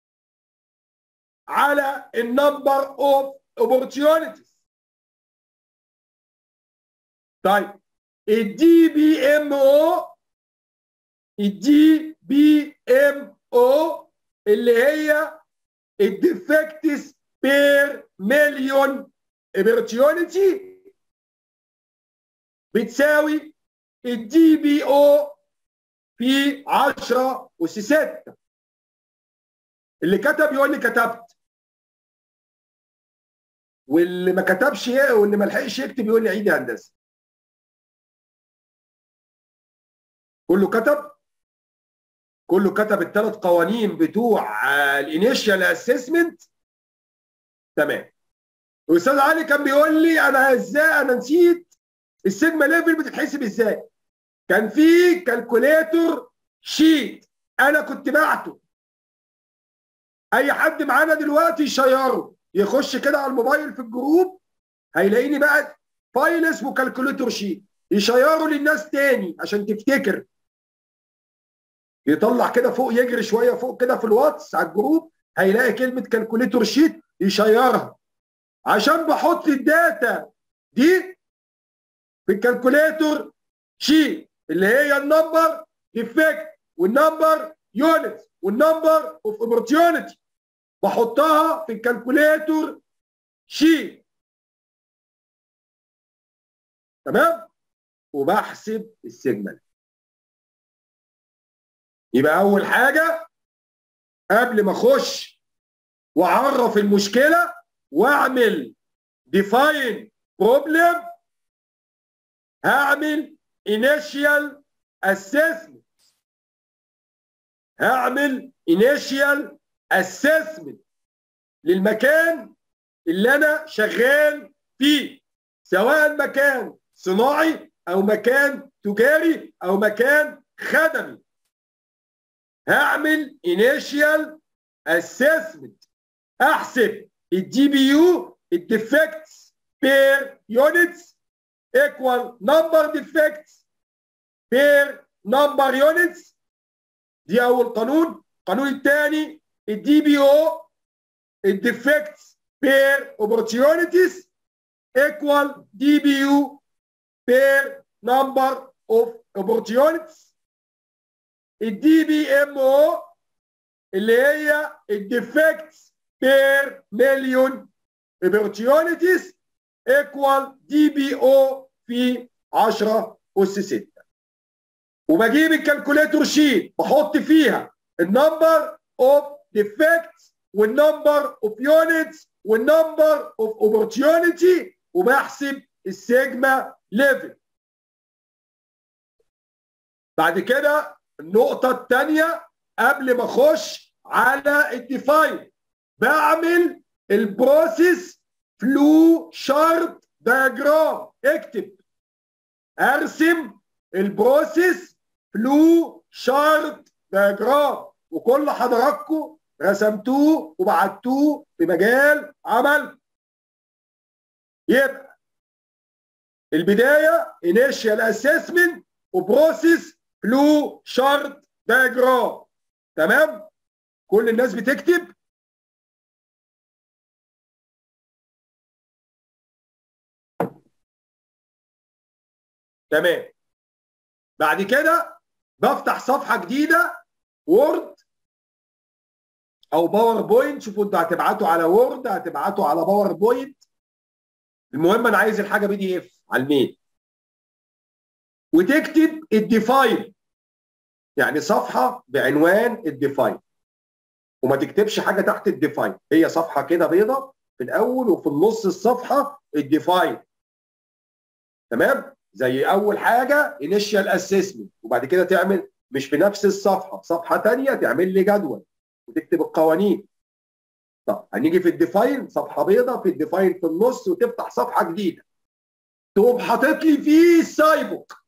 على النمبر اوف opportunities طيب الدي بي ام او الدي بي ام او اللي هي الديفكتس بير مليون opportunity بتساوي الدي بي او في 10 اس 6 اللي كتب يقول لي كتبت واللي ما كتبش واللي ما لحقش يكتب يقول لي عيد يا هندسه كله كتب كله كتب الثلاث قوانين بتوع الانيشال اسسمنت تمام الاستاذ علي كان بيقول لي انا ازاي انا نسيت السيجما ليفل بتتحسب ازاي كان في كالكوليتور شيت انا كنت بعته اي حد معانا دلوقتي يشيره يخش كده على الموبايل في الجروب هيلاقيني بقى فايل اسمه كالكوليتور شيت يشيره للناس تاني عشان تفتكر يطلع كده فوق يجري شويه فوق كده في الواتس على الجروب هيلاقي كلمه كالكوليتور شيت يشيرها عشان بحط الداتا دي في الكالكوليتور شيت اللي هي النمبر ديفكت والنمبر يونت والنمبر اوف اوبورتيونيتي بحطها في الكالكوليتور شيت تمام وبحسب السيجما يبقى اول حاجه قبل ما اخش واعرف المشكله واعمل ديفاين بروبلم هعمل initial assessment هعمل initial assessment للمكان اللي انا شغال فيه سواء مكان صناعي او مكان تجاري او مكان خدمي هعمل initial assessment احسب الدي بي يو الديفكتس بير يونتس equal number defects per number units دي اول قانون القانون الثاني الدي بي او الديفكتس بير opportunities equal دي بي يو بير number of opportunities الدي بي ام او اللي هي الديفكتس بير مليون opportunities ايكوال دي بي او في 10 اس 6 وبجيب الكالكوليتور شيت بحط فيها النمبر اوف ديفكتس والنمبر اوف يونتس والنمبر اوف اوبورتيونيتي وبحسب السيجما ليفل بعد كده النقطة الثانية قبل ما اخش على الديفاين بعمل البروسيس فلو شارت دياجرام اكتب ارسم البروسيس فلو شارت دياجرام وكل حضراتكم رسمتوه وبعتوه في مجال عمل يبقى البدايه انيشال اسسمنت وبروسيس فلو شارت دايجرام تمام كل الناس بتكتب تمام بعد كده بفتح صفحه جديده وورد او باوربوينت شوفوا انتوا هتبعتوا على وورد هتبعتوا على باوربوينت المهم انا عايز الحاجه بي دي اف على الميل وتكتب الديفاين يعني صفحه بعنوان الديفاين وما تكتبش حاجه تحت الديفاين هي صفحه كده بيضه في الاول وفي النص الصفحه الديفاين تمام زي اول حاجه انيشال اسسمنت وبعد كده تعمل مش في نفس الصفحه صفحه ثانيه تعمل لي جدول وتكتب القوانين طب هنيجي في الديفاين صفحه بيضاء في الديفاين في النص وتفتح صفحه جديده تقوم حاطط لي فيه السايبوك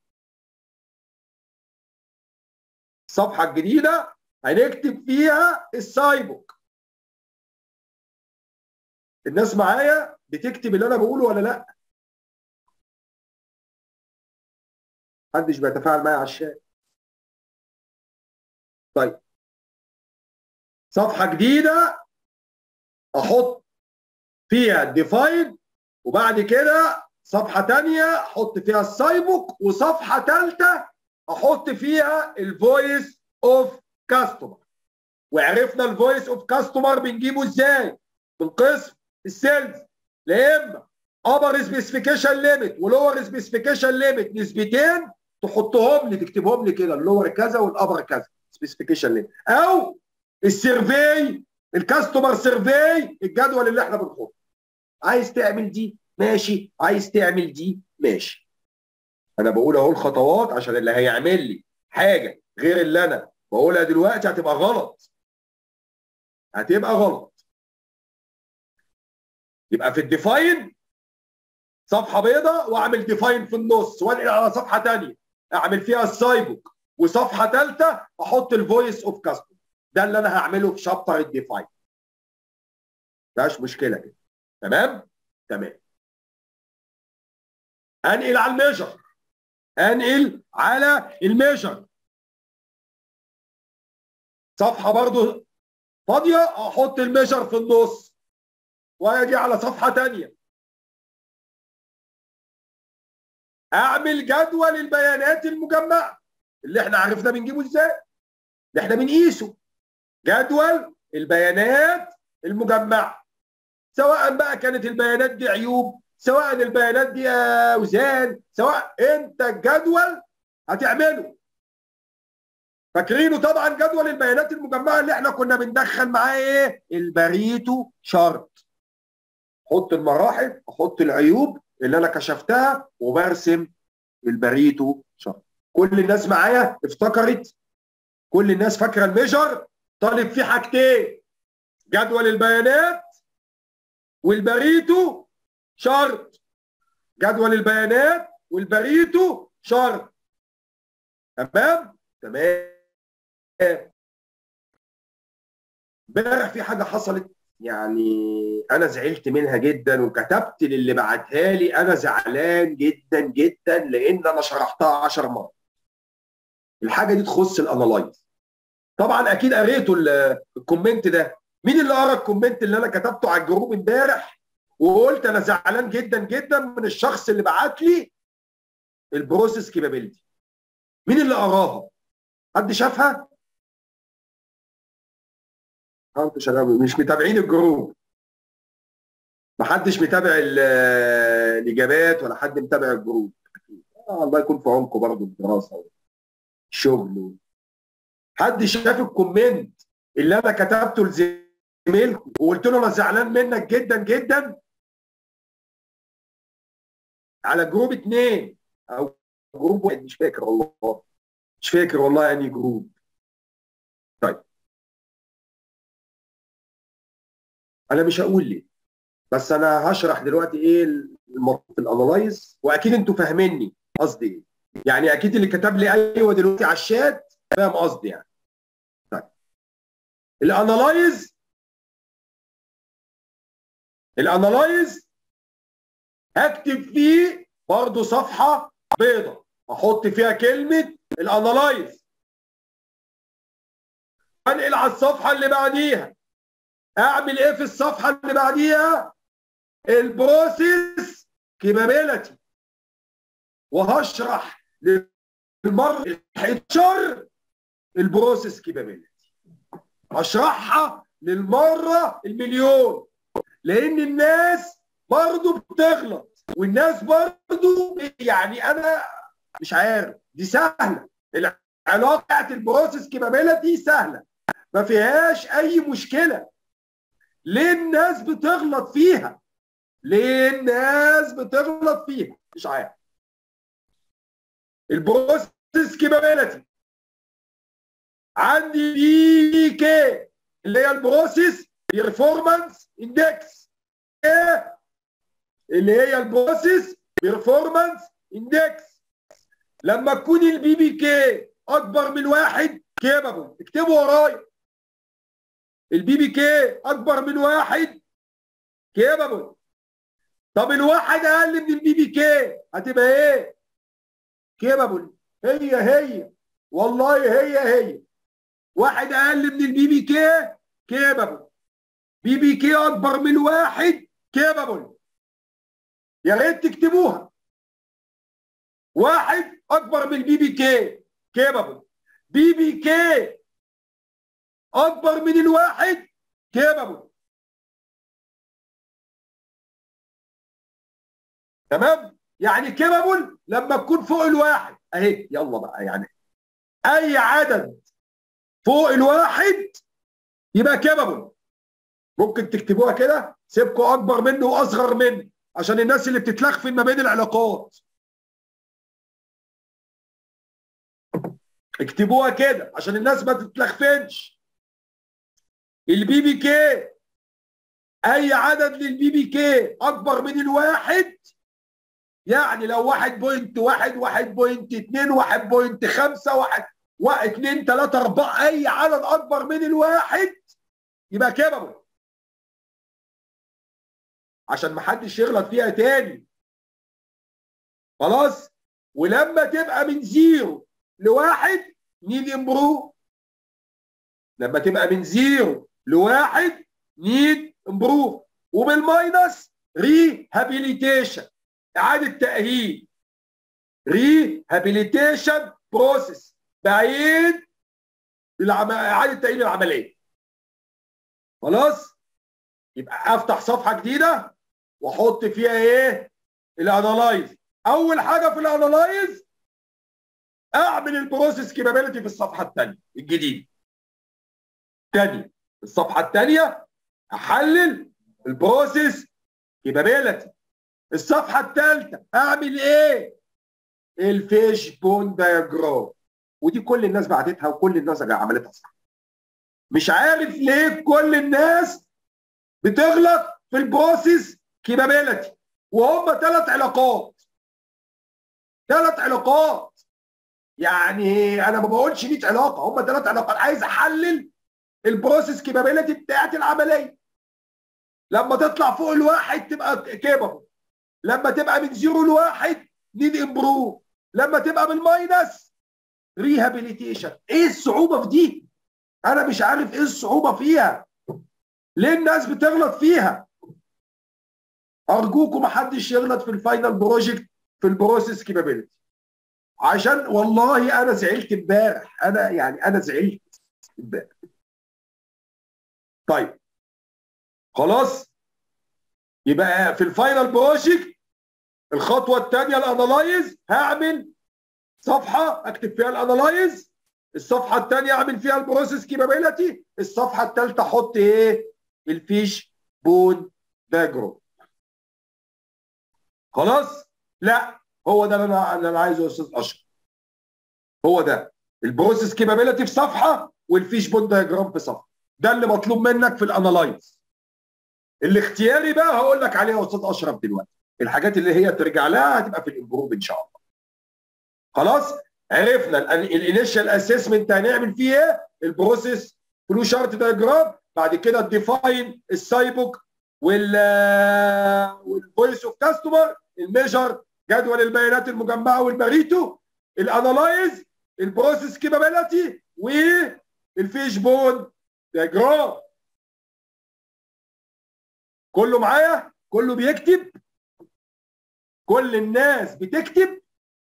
الصفحه الجديده هنكتب فيها السايبوك الناس معايا بتكتب اللي انا بقوله ولا لا محدش بيتفاعل معايا على الشات طيب صفحه جديده احط فيها الديفاين وبعد كده صفحه ثانيه احط فيها السايبوك وصفحه ثالثه احط فيها الفويس اوف كاستمر وعرفنا الفويس اوف كاستمر بنجيبه ازاي من قسم السيلز لا اما ابر سبيسيفيكيشن ليميت ولور سبيسيفيكيشن ليميت نسبتين تحطهم لي تكتبهم لي كده اللور كذا والابر كذا سبيسيفيكيشن ليميت او السيرفي الكاستمر سيرفي الجدول اللي احنا بنحطه عايز تعمل دي ماشي عايز تعمل دي ماشي انا بقول اهو الخطوات عشان اللي هيعمل لي حاجه غير اللي انا بقولها دلوقتي هتبقى غلط هتبقى غلط يبقى في الديفاين صفحه بيضاء واعمل ديفاين في النص وانقل على صفحه ثانيه اعمل فيها السايبوك وصفحه ثالثه احط الفويس اوف كاستمر ده اللي انا هعمله في شابتر الديفاين مفيهاش مشكله كده تمام تمام انقل على الميجر انقل على الميجر صفحه برضو فاضيه احط الميجر في النص واجي على صفحه ثانيه اعمل جدول البيانات المجمعه اللي احنا عرفنا بنجيبه ازاي اللي احنا بنقيسه جدول البيانات المجمعه سواء بقى كانت البيانات دي عيوب سواء البيانات دي اوزان سواء انت الجدول هتعمله فاكرينه طبعا جدول البيانات المجمعه اللي احنا كنا بندخل معاه ايه البريتو شارت احط المراحل احط العيوب اللي انا كشفتها وبرسم البريتو شارت كل الناس معايا افتكرت كل الناس فاكره الميجر طالب فيه حاجتين جدول البيانات والبريتو شرط جدول البيانات والبريتو شرط تمام تمام امبارح في حاجه حصلت يعني انا زعلت منها جدا وكتبت للي بعتها لي انا زعلان جدا جدا لان انا شرحتها 10 مرات الحاجه دي تخص الانالايز طبعا اكيد قريتوا الكومنت ده مين اللي قرا الكومنت اللي انا كتبته على الجروب امبارح وقلت انا زعلان جدا جدا من الشخص اللي بعت لي البروسيس كيبابيلتي مين اللي قراها حد شافها انتوا شباب مش متابعين الجروب محدش متابع الاجابات ولا حد متابع الجروب آه الله يكون في عمقه برضه الدراسه والشغل حد شاف الكومنت اللي انا كتبته لزميلكم وقلت له انا زعلان منك جدا جدا على جروب اثنين او جروب واحد مش فاكر والله مش فاكر والله اني جروب طيب انا مش هقول ليه بس انا هشرح دلوقتي ايه الانالايز واكيد انتوا فاهميني قصدي ايه يعني اكيد اللي كتب لي ايوه دلوقتي على الشات فاهم قصدي يعني طيب الانالايز الانالايز هكتب فيه برضه صفحه بيضاء احط فيها كلمه الانالايز انقل على الصفحه اللي بعديها اعمل ايه في الصفحه اللي بعديها البروسيس كيبابيلتي وهشرح للمره ال 11 البروسيس كيبابيلتي هشرحها للمره المليون لان الناس برضه بتغلط والناس برضه يعني انا مش عارف دي سهله العلاقه بتاعت البروسيس كيبابيلتي سهله ما فيهاش اي مشكله ليه الناس بتغلط فيها ليه الناس بتغلط فيها مش عارف البروسيس كيبابيلتي عندي بي كي اللي هي البروسيس بيرفورمانس اندكس ايه اللي هي البروسيس بيرفورمانس اندكس لما تكون البي بي كي اكبر من واحد كيبابل اكتبوا ورايا البي بي كي اكبر من واحد كيبابل طب الواحد اقل من البي بي كي هتبقى ايه كيبابل هي هي والله هي هي واحد اقل من البي بي كي كيبابل بي بي كي اكبر من واحد كيبابل يا ريت تكتبوها واحد اكبر من البي بي كي كيبابل بي بي كي اكبر من الواحد كيبابل تمام يعني كيبابل لما تكون فوق الواحد اهي يلا بقى يعني اي عدد فوق الواحد يبقى كيبابل ممكن تكتبوها كده سيبكوا اكبر منه واصغر منه عشان الناس اللي بتتلخفن ما بين العلاقات اكتبوها كده عشان الناس ما تتلخفنش البي بي كي اي عدد للبي بي كي اكبر من الواحد يعني لو واحد بوينت واحد واحد بوينت اتنين واحد بوينت خمسة واحد واحد اتنين تلاتة اربعة اي عدد اكبر من الواحد يبقى كيبابل عشان ما حدش يغلط فيها تاني خلاص ولما تبقى من زيرو لواحد نيد امبروف لما تبقى من زيرو لواحد نيد امبروف وبالماينس ريهابيليتيشن اعاده تاهيل ريهابيليتيشن بروسيس بعيد العم... اعاده تاهيل العمليه خلاص يبقى افتح صفحه جديده واحط فيها ايه الانالايز اول حاجه في الانالايز اعمل البروسيس كيبابيلتي في الصفحه الثانيه الجديده تاني الصفحه الثانيه احلل البروسيس كيبابيلتي الصفحه الثالثه اعمل ايه الفيش بون دايجرام ودي كل الناس بعتتها وكل الناس عملتها صح مش عارف ليه كل الناس بتغلط في البروسيس كيبابيلتي وهم ثلاث علاقات ثلاث علاقات يعني انا ما بقولش 100 علاقه هم ثلاث علاقات عايز احلل البروسيس كيبابيلتي بتاعت العمليه لما تطلع فوق الواحد تبقى كيبابل لما تبقى من زيرو لواحد نيد امبروف لما تبقى بالماينس ريهابيليتيشن ايه الصعوبه في دي انا مش عارف ايه الصعوبه فيها ليه الناس بتغلط فيها ارجوكم ما حدش يغلط في الفاينل بروجكت في البروسيس كيبابيلتي عشان والله انا زعلت امبارح انا يعني انا زعلت امبارح طيب خلاص يبقى في الفاينل بروجكت الخطوه الثانيه الانالايز هعمل صفحه اكتب فيها الانالايز الصفحه الثانيه اعمل فيها البروسيس كيبابيلتي الصفحه الثالثه احط ايه الفيش بون دايجرام خلاص لا هو ده اللي انا اللي انا عايزه يا استاذ اشرف هو ده البروسيس كيبابيلتي في صفحه والفيش بون دايجرام في صفحه ده اللي مطلوب منك في الانالايز الاختياري بقى هقول لك عليه يا استاذ اشرف دلوقتي الحاجات اللي هي ترجع لها هتبقى في الامبروف ان شاء الله خلاص عرفنا الانيشال اسسمنت هنعمل فيه ايه البروسيس فلو شارت دايجرام بعد كده الديفاين السايبوك وال والفويس اوف كاستمر الميجر جدول البيانات المجمعه والباريتو الانالايز البروسيس كيبابيلتي والفيش بون دياجرام كله معايا كله بيكتب كل الناس بتكتب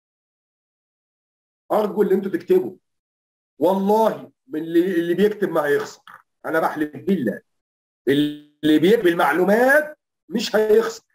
ارجو اللي انتوا تكتبوا والله من اللي, اللي بيكتب ما هيخسر انا بحلف بالله اللي بيكتب المعلومات مش هيخسر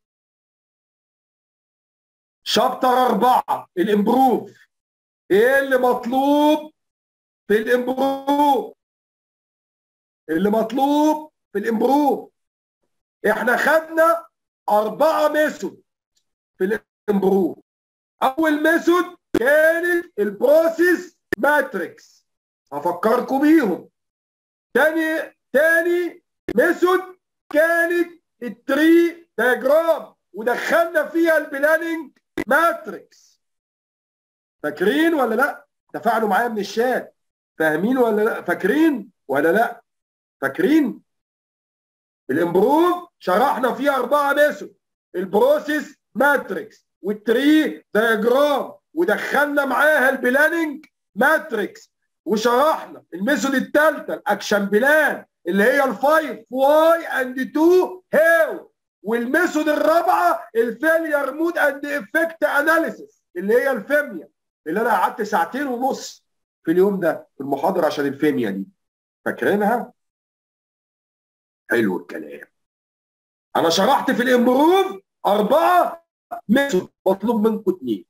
شابتر أربعة الإمبروف إيه اللي مطلوب في الإمبروف اللي مطلوب في الإمبروف إحنا خدنا أربعة ميثود في الإمبروف أول ميثود كانت البروسيس ماتريكس هفكركم بيهم تاني تاني ميثود كانت التري دياجرام ودخلنا فيها البلاننج ماتريكس فاكرين ولا لا تفاعلوا معايا من الشات فاهمين ولا لا فاكرين ولا لا فاكرين الامبروف شرحنا فيه اربعه ميثود البروسيس ماتريكس والتري دياجرام ودخلنا معاها البلاننج ماتريكس وشرحنا الميثود الثالثه الاكشن بلان اللي هي الفايف واي اند 2 هاو والميثود الرابعه الفيلير مود اند افكت اناليسيس اللي هي الفيميا اللي انا قعدت ساعتين ونص في اليوم ده في المحاضره عشان الفيميا دي فاكرينها؟ حلو الكلام انا شرحت في الامبروف اربعه ميثود مطلوب منكم اثنين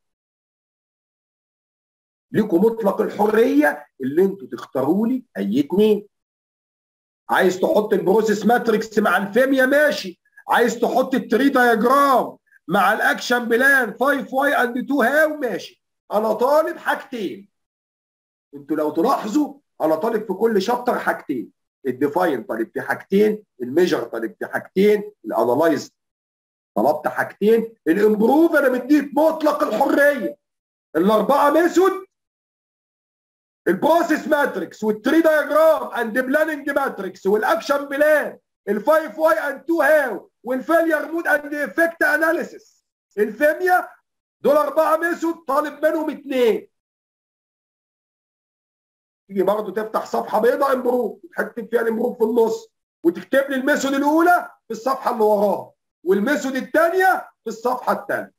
ليكم مطلق الحريه اللي انتوا تختاروا لي اي اثنين عايز تحط البروسيس ماتريكس مع الفيميا ماشي عايز تحط التري دياجرام مع الاكشن بلان 5 واي اند 2 هاو ماشي انا طالب حاجتين انتوا لو تلاحظوا انا طالب في كل شابتر حاجتين الديفاين طالب في حاجتين الميجر طالب في حاجتين الانالايز طلبت حاجتين الامبروف انا مديك مطلق الحريه الاربعه ميثود البروسيس ماتريكس والتري دياجرام اند بلاننج ماتريكس والاكشن بلان الفايف واي اند 2 هاو والفيلير مود اند افكت اناليسيس الفيميا دول اربعه ميثود طالب منهم اثنين تيجي برضه تفتح صفحه بيضاء امبروف تكتب فيها الامبروف في النص وتكتب لي الميثود الاولى في الصفحه اللي وراها والميثود الثانيه في الصفحه الثانيه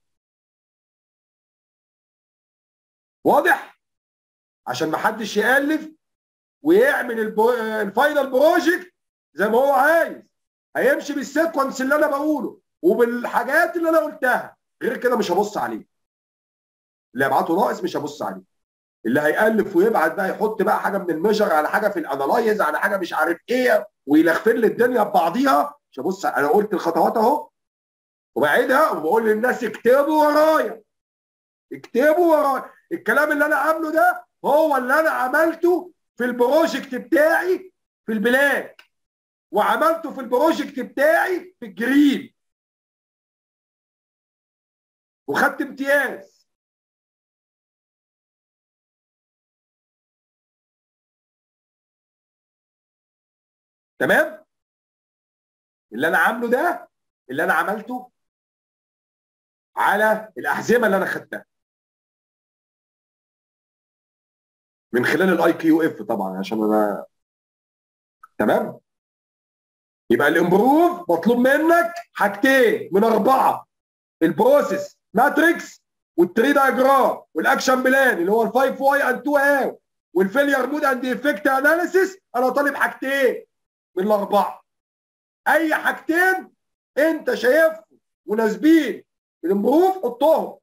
واضح عشان ما حدش يالف ويعمل البو... الفاينل بروجكت زي ما هو عايز هيمشي بالسيكونس اللي انا بقوله وبالحاجات اللي انا قلتها غير كده مش هبص عليه اللي هيبعته ناقص مش هبص عليه اللي هيالف ويبعت بقى يحط بقى حاجه من الميجر على حاجه في الانالايز على حاجه مش عارف ايه ويلخفن لي الدنيا ببعضيها مش هبص انا قلت الخطوات اهو وبعيدها وبقول للناس اكتبوا ورايا اكتبوا ورايا الكلام اللي انا عامله ده هو اللي انا عملته في البروجكت بتاعي في البلاك وعملته في البروجكت بتاعي في الجرين وخدت امتياز تمام اللي انا عامله ده اللي انا عملته على الاحزمه اللي انا خدتها من خلال الاي كيو اف طبعا عشان انا تمام يبقى الامبروف مطلوب منك حاجتين من اربعه البروسيس ماتريكس والتري دايجرام والاكشن بلان اللي هو الفايف واي اند 2 هاو والفيلير مود اند افكت اناليسيس انا طالب حاجتين من الاربعه اي حاجتين انت شايفهم مناسبين الامبروف حطهم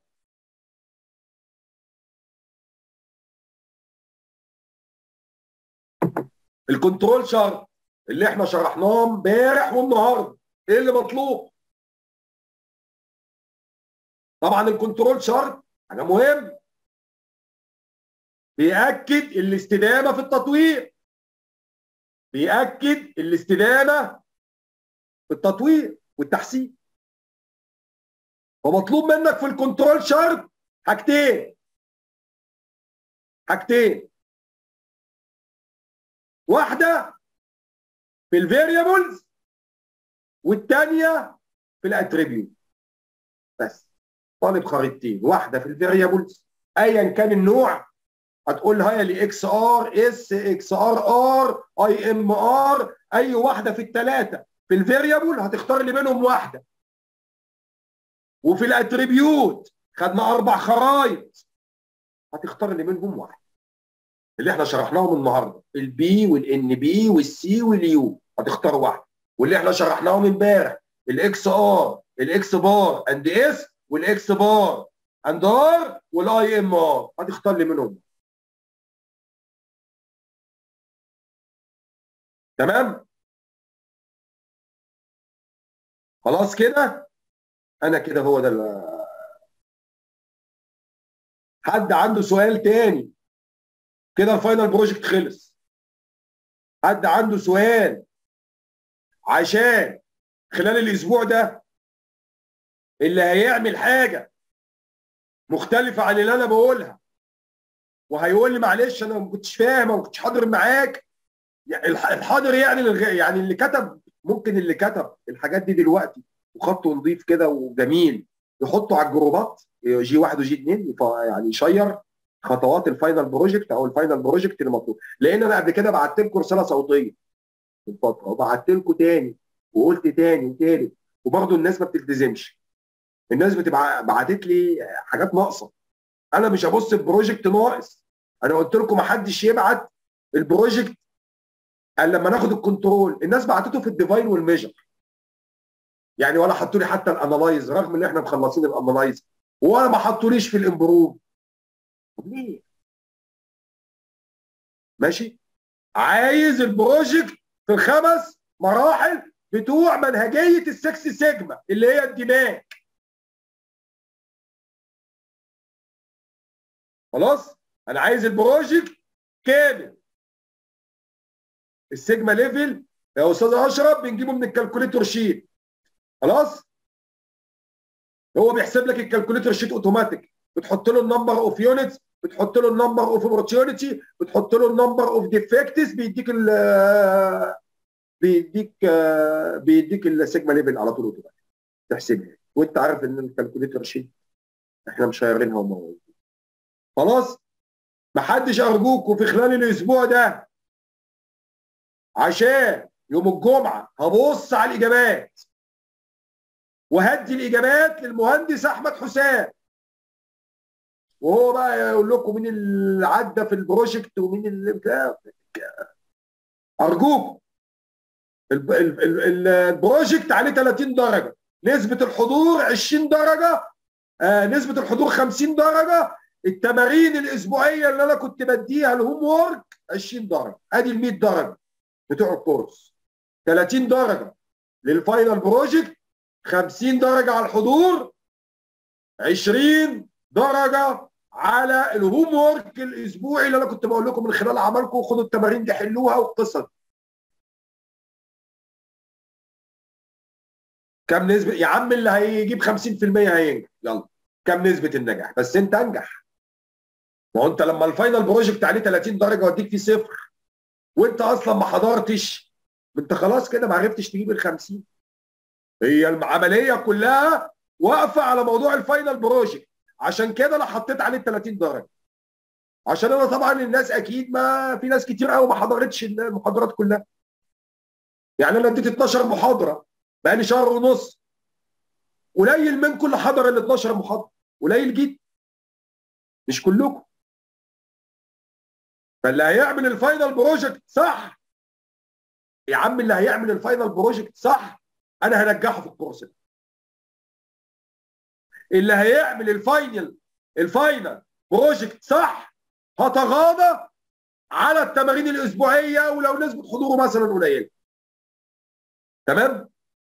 الكنترول شارت اللي احنا شرحناه امبارح والنهارده ايه اللي مطلوب طبعا الكنترول شارت حاجه مهم بيأكد الاستدامه في التطوير بيأكد الاستدامه في التطوير والتحسين ومطلوب منك في الكنترول شارت حاجتين حاجتين واحده في الفاريبلز والثانيه في الاتريبيوت بس طالب خريطتين واحده في الفاريبلز ايا كان النوع هتقولها يا لي اكس ار اس اكس ار ار اي ام ار اي واحده في الثلاثه في الفاريبل هتختار لي منهم واحده وفي الاتريبيوت خدنا اربع خرايط هتختار لي منهم واحده اللي احنا شرحناهم النهارده البي والان بي والسي واليو هتختار واحده واللي احنا شرحناهم امبارح الاكس ار الاكس بار اند اس والاكس بار اند ار والاي ام ار هتختار لي منهم تمام خلاص كده انا كده هو ده حد عنده سؤال تاني كده الفاينل بروجكت خلص حد عنده سؤال عشان خلال الاسبوع ده اللي هيعمل حاجه مختلفه عن اللي انا بقولها وهيقول لي معلش انا ما كنتش فاهم وما كنتش حاضر معاك الحاضر يعني يعني اللي كتب ممكن اللي كتب الحاجات دي دلوقتي وخطه نظيف كده وجميل يحطه على الجروبات جي واحد وجي اثنين يعني يشير خطوات الفاينل بروجكت او الفاينل بروجكت اللي مطلوب لان انا قبل كده بعت لكم رساله صوتيه من فتره وبعت لكم تاني وقلت تاني وتالت وبرضه الناس ما بتلتزمش الناس بتبقى بعتت لي حاجات ناقصه انا مش هبص بروجكت ناقص انا قلت لكم ما حدش يبعت البروجكت قال لما ناخد الكنترول الناس بعتته في الديفاين والميجر يعني ولا حطوا لي حتى الانالايز رغم ان احنا مخلصين الانالايز ولا ما حطوليش في الامبروف ليه؟ ماشي عايز البروجكت في الخمس مراحل بتوع منهجيه السكس سيجما اللي هي الدماغ خلاص انا عايز البروجكت كامل السيجما ليفل يا استاذ اشرف بنجيبه من الكالكوليتور شيت خلاص هو بيحسب لك الكالكوليتور شيت اوتوماتيك بتحط له النمبر اوف يونتس بتحط له النمبر اوف اوبورتيونيتي بتحط له النمبر اوف ديفكتس بيديك ال بيديك بيديك السيجما ليفل على طول اوتوماتيك تحسبها وانت عارف ان الكالكوليتور شيت احنا مشيرينها وموجودين خلاص محدش ارجوكم في خلال الاسبوع ده عشان يوم الجمعه هبص على الاجابات وهدي الاجابات للمهندس احمد حسام وهو بقى يقول لكم مين اللي عدى في البروجكت ومين اللي بتاع ارجوكم البروجكت عليه 30 درجه نسبه الحضور 20 درجه آه نسبه الحضور 50 درجه التمارين الاسبوعيه اللي انا كنت بديها الهوم وورك 20 درجه ادي ال 100 درجه بتوع الكورس 30 درجه للفاينل بروجكت 50 درجه على الحضور 20 درجه على الهوم وورك الاسبوعي اللي انا كنت بقول لكم من خلال عملكم خدوا التمارين دي حلوها والقصه دي كم نسبه يا عم اللي هيجيب 50% هينجح يلا كم نسبه النجاح بس انت انجح ما هو انت لما الفاينل بروجكت عليه 30 درجه واديك فيه صفر وانت اصلا ما حضرتش انت خلاص كده ما عرفتش تجيب ال 50 هي العمليه كلها واقفه على موضوع الفاينل بروجكت عشان كده انا حطيت عليه 30 درجه عشان انا طبعا الناس اكيد ما في ناس كتير قوي ما حضرتش المحاضرات كلها يعني انا اديت 12 محاضره بقالي شهر ونص قليل منكم اللي حضر ال 12 محاضره قليل جدا مش كلكم فاللي هيعمل الفاينل بروجكت صح يا عم اللي هيعمل الفاينل بروجكت صح انا هنجحه في الكورس ده اللي هيعمل الفاينل الفاينل بروجكت صح هتغاضى على التمارين الاسبوعيه ولو نسبه حضوره مثلا قليله تمام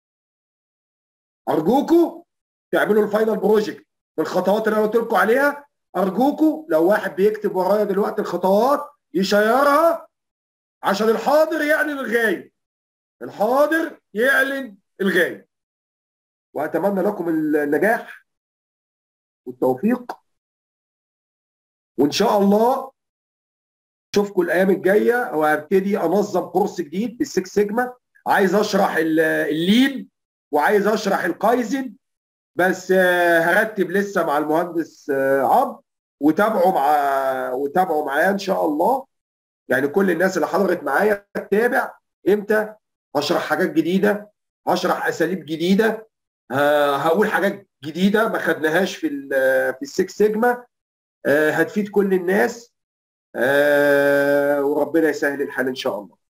ارجوكم تعملوا الفاينل بروجكت بالخطوات اللي انا قلت لكم عليها ارجوكم لو واحد بيكتب ورايا دلوقتي الخطوات يشيرها عشان الحاضر يعلن الغايب الحاضر يعلن الغايب واتمنى لكم النجاح والتوفيق وان شاء الله اشوفكم الايام الجايه وهبتدي انظم كورس جديد بالسكس سيجما عايز اشرح اللين وعايز اشرح الكايزن بس آه، هرتب لسه مع المهندس آه، عمرو وتابعوا مع وتابعوا معايا ان شاء الله يعني كل الناس اللي حضرت معايا تتابع امتى هشرح حاجات جديده هشرح اساليب جديده ه- هقول حاجات جديده ما خدناهاش في ال في السكس سيجما آه، هتفيد كل الناس آه، وربنا يسهل الحال ان شاء الله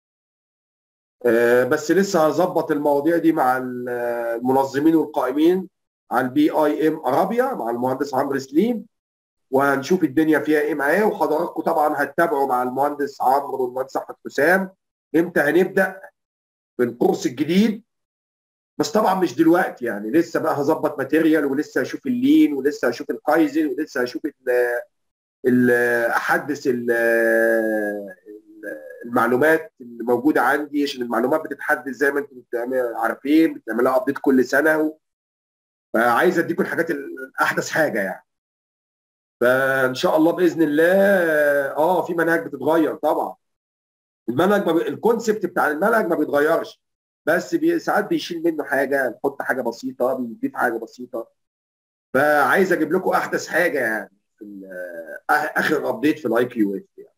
آه، بس لسه هظبط المواضيع دي مع ال- المنظمين والقائمين على البي اي ام ارابيا مع المهندس عمرو سليم وهنشوف الدنيا فيها ايه معاه وحضراتكم طبعا هتتابعوا مع المهندس عمرو والمهندس احمد حسام امتى هنبدا في الكورس الجديد بس طبعا مش دلوقتي يعني لسه بقى هظبط ماتيريال ولسه هشوف اللين ولسه هشوف الكايزن ولسه هشوف ال ال احدث ال المعلومات اللي موجوده عندي عشان المعلومات بتتحدث زي ما انتم بتعمل- عارفين بتعملها ابديت كل سنه فعايز اديكم الحاجات الاحدث حاجه يعني فان شاء الله باذن الله اه في مناهج بتتغير طبعا المنهج ما بي... الكونسبت بتاع المنهج ما بيتغيرش بس بي... ساعات بيشيل منه حاجه نحط حاجه بسيطه بنضيف حاجه بسيطه فعايز اجيب لكم احدث حاجه يعني في ال- آه، اخر ابديت في الاي كيو اس يعني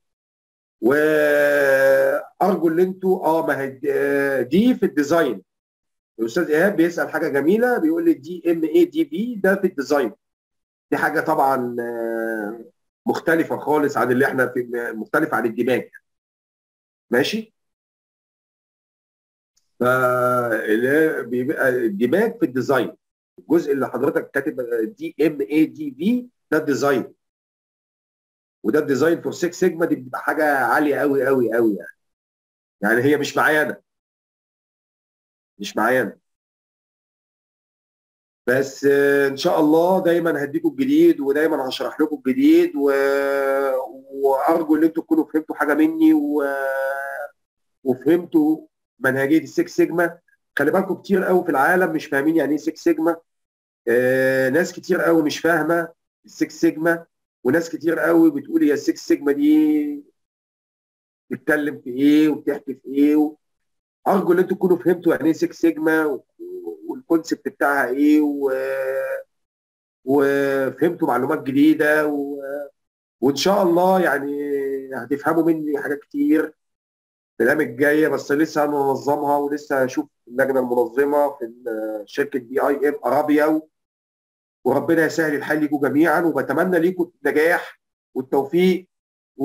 وارجو ان انتوا اه ما هي آه، دي في الديزاين الاستاذ ايهاب بيسال حاجه جميله بيقول لي دي ام اي دي بي ده في الديزاين دي حاجه طبعا آه، مختلفه خالص عن اللي احنا في مختلفه عن الدماغ ماشي فبيبقى الدماغ في الديزاين الجزء اللي حضرتك كاتب دي ام اي دي في ده الديزاين وده الديزاين فور 6 سيجما دي بتبقى حاجه عاليه قوي قوي قوي يعني يعني هي مش معايا انا مش معايا انا بس آه، ان شاء الله دايما هديكم الجديد ودايما هشرح لكم الجديد و... وارجو ان انتم تكونوا فهمتوا حاجه مني و... وفهمتوا منهجيه السكس سيجما خلي بالكم كتير قوي في العالم مش فاهمين يعني ايه 6 سيجما آه ناس كتير قوي مش فاهمه السكس سيجما وناس كتير قوي بتقول هي السكس سيجما دي بتتكلم في ايه وبتحكي في ايه و... ارجو ان انتم تكونوا فهمتوا يعني ايه 6 سيجما و... والكونسبت بتاعها ايه و... وفهمتوا معلومات جديده و... وان شاء الله يعني هتفهموا مني حاجات كتير في الايام الجايه بس لسه هننظمها ولسه هشوف اللجنه المنظمه في شركه بي اي ام ارابيا و... وربنا يسهل الحال ليكم جميعا وبتمنى ليكم النجاح والتوفيق و...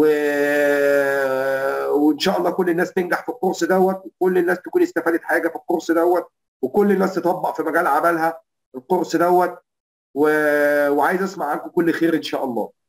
وان شاء الله كل الناس تنجح في الكورس دوت وكل الناس تكون استفادت حاجه في الكورس دوت وكل الناس تطبق في مجال عملها الكورس دوت و... وعايز اسمع عنكم كل خير ان شاء الله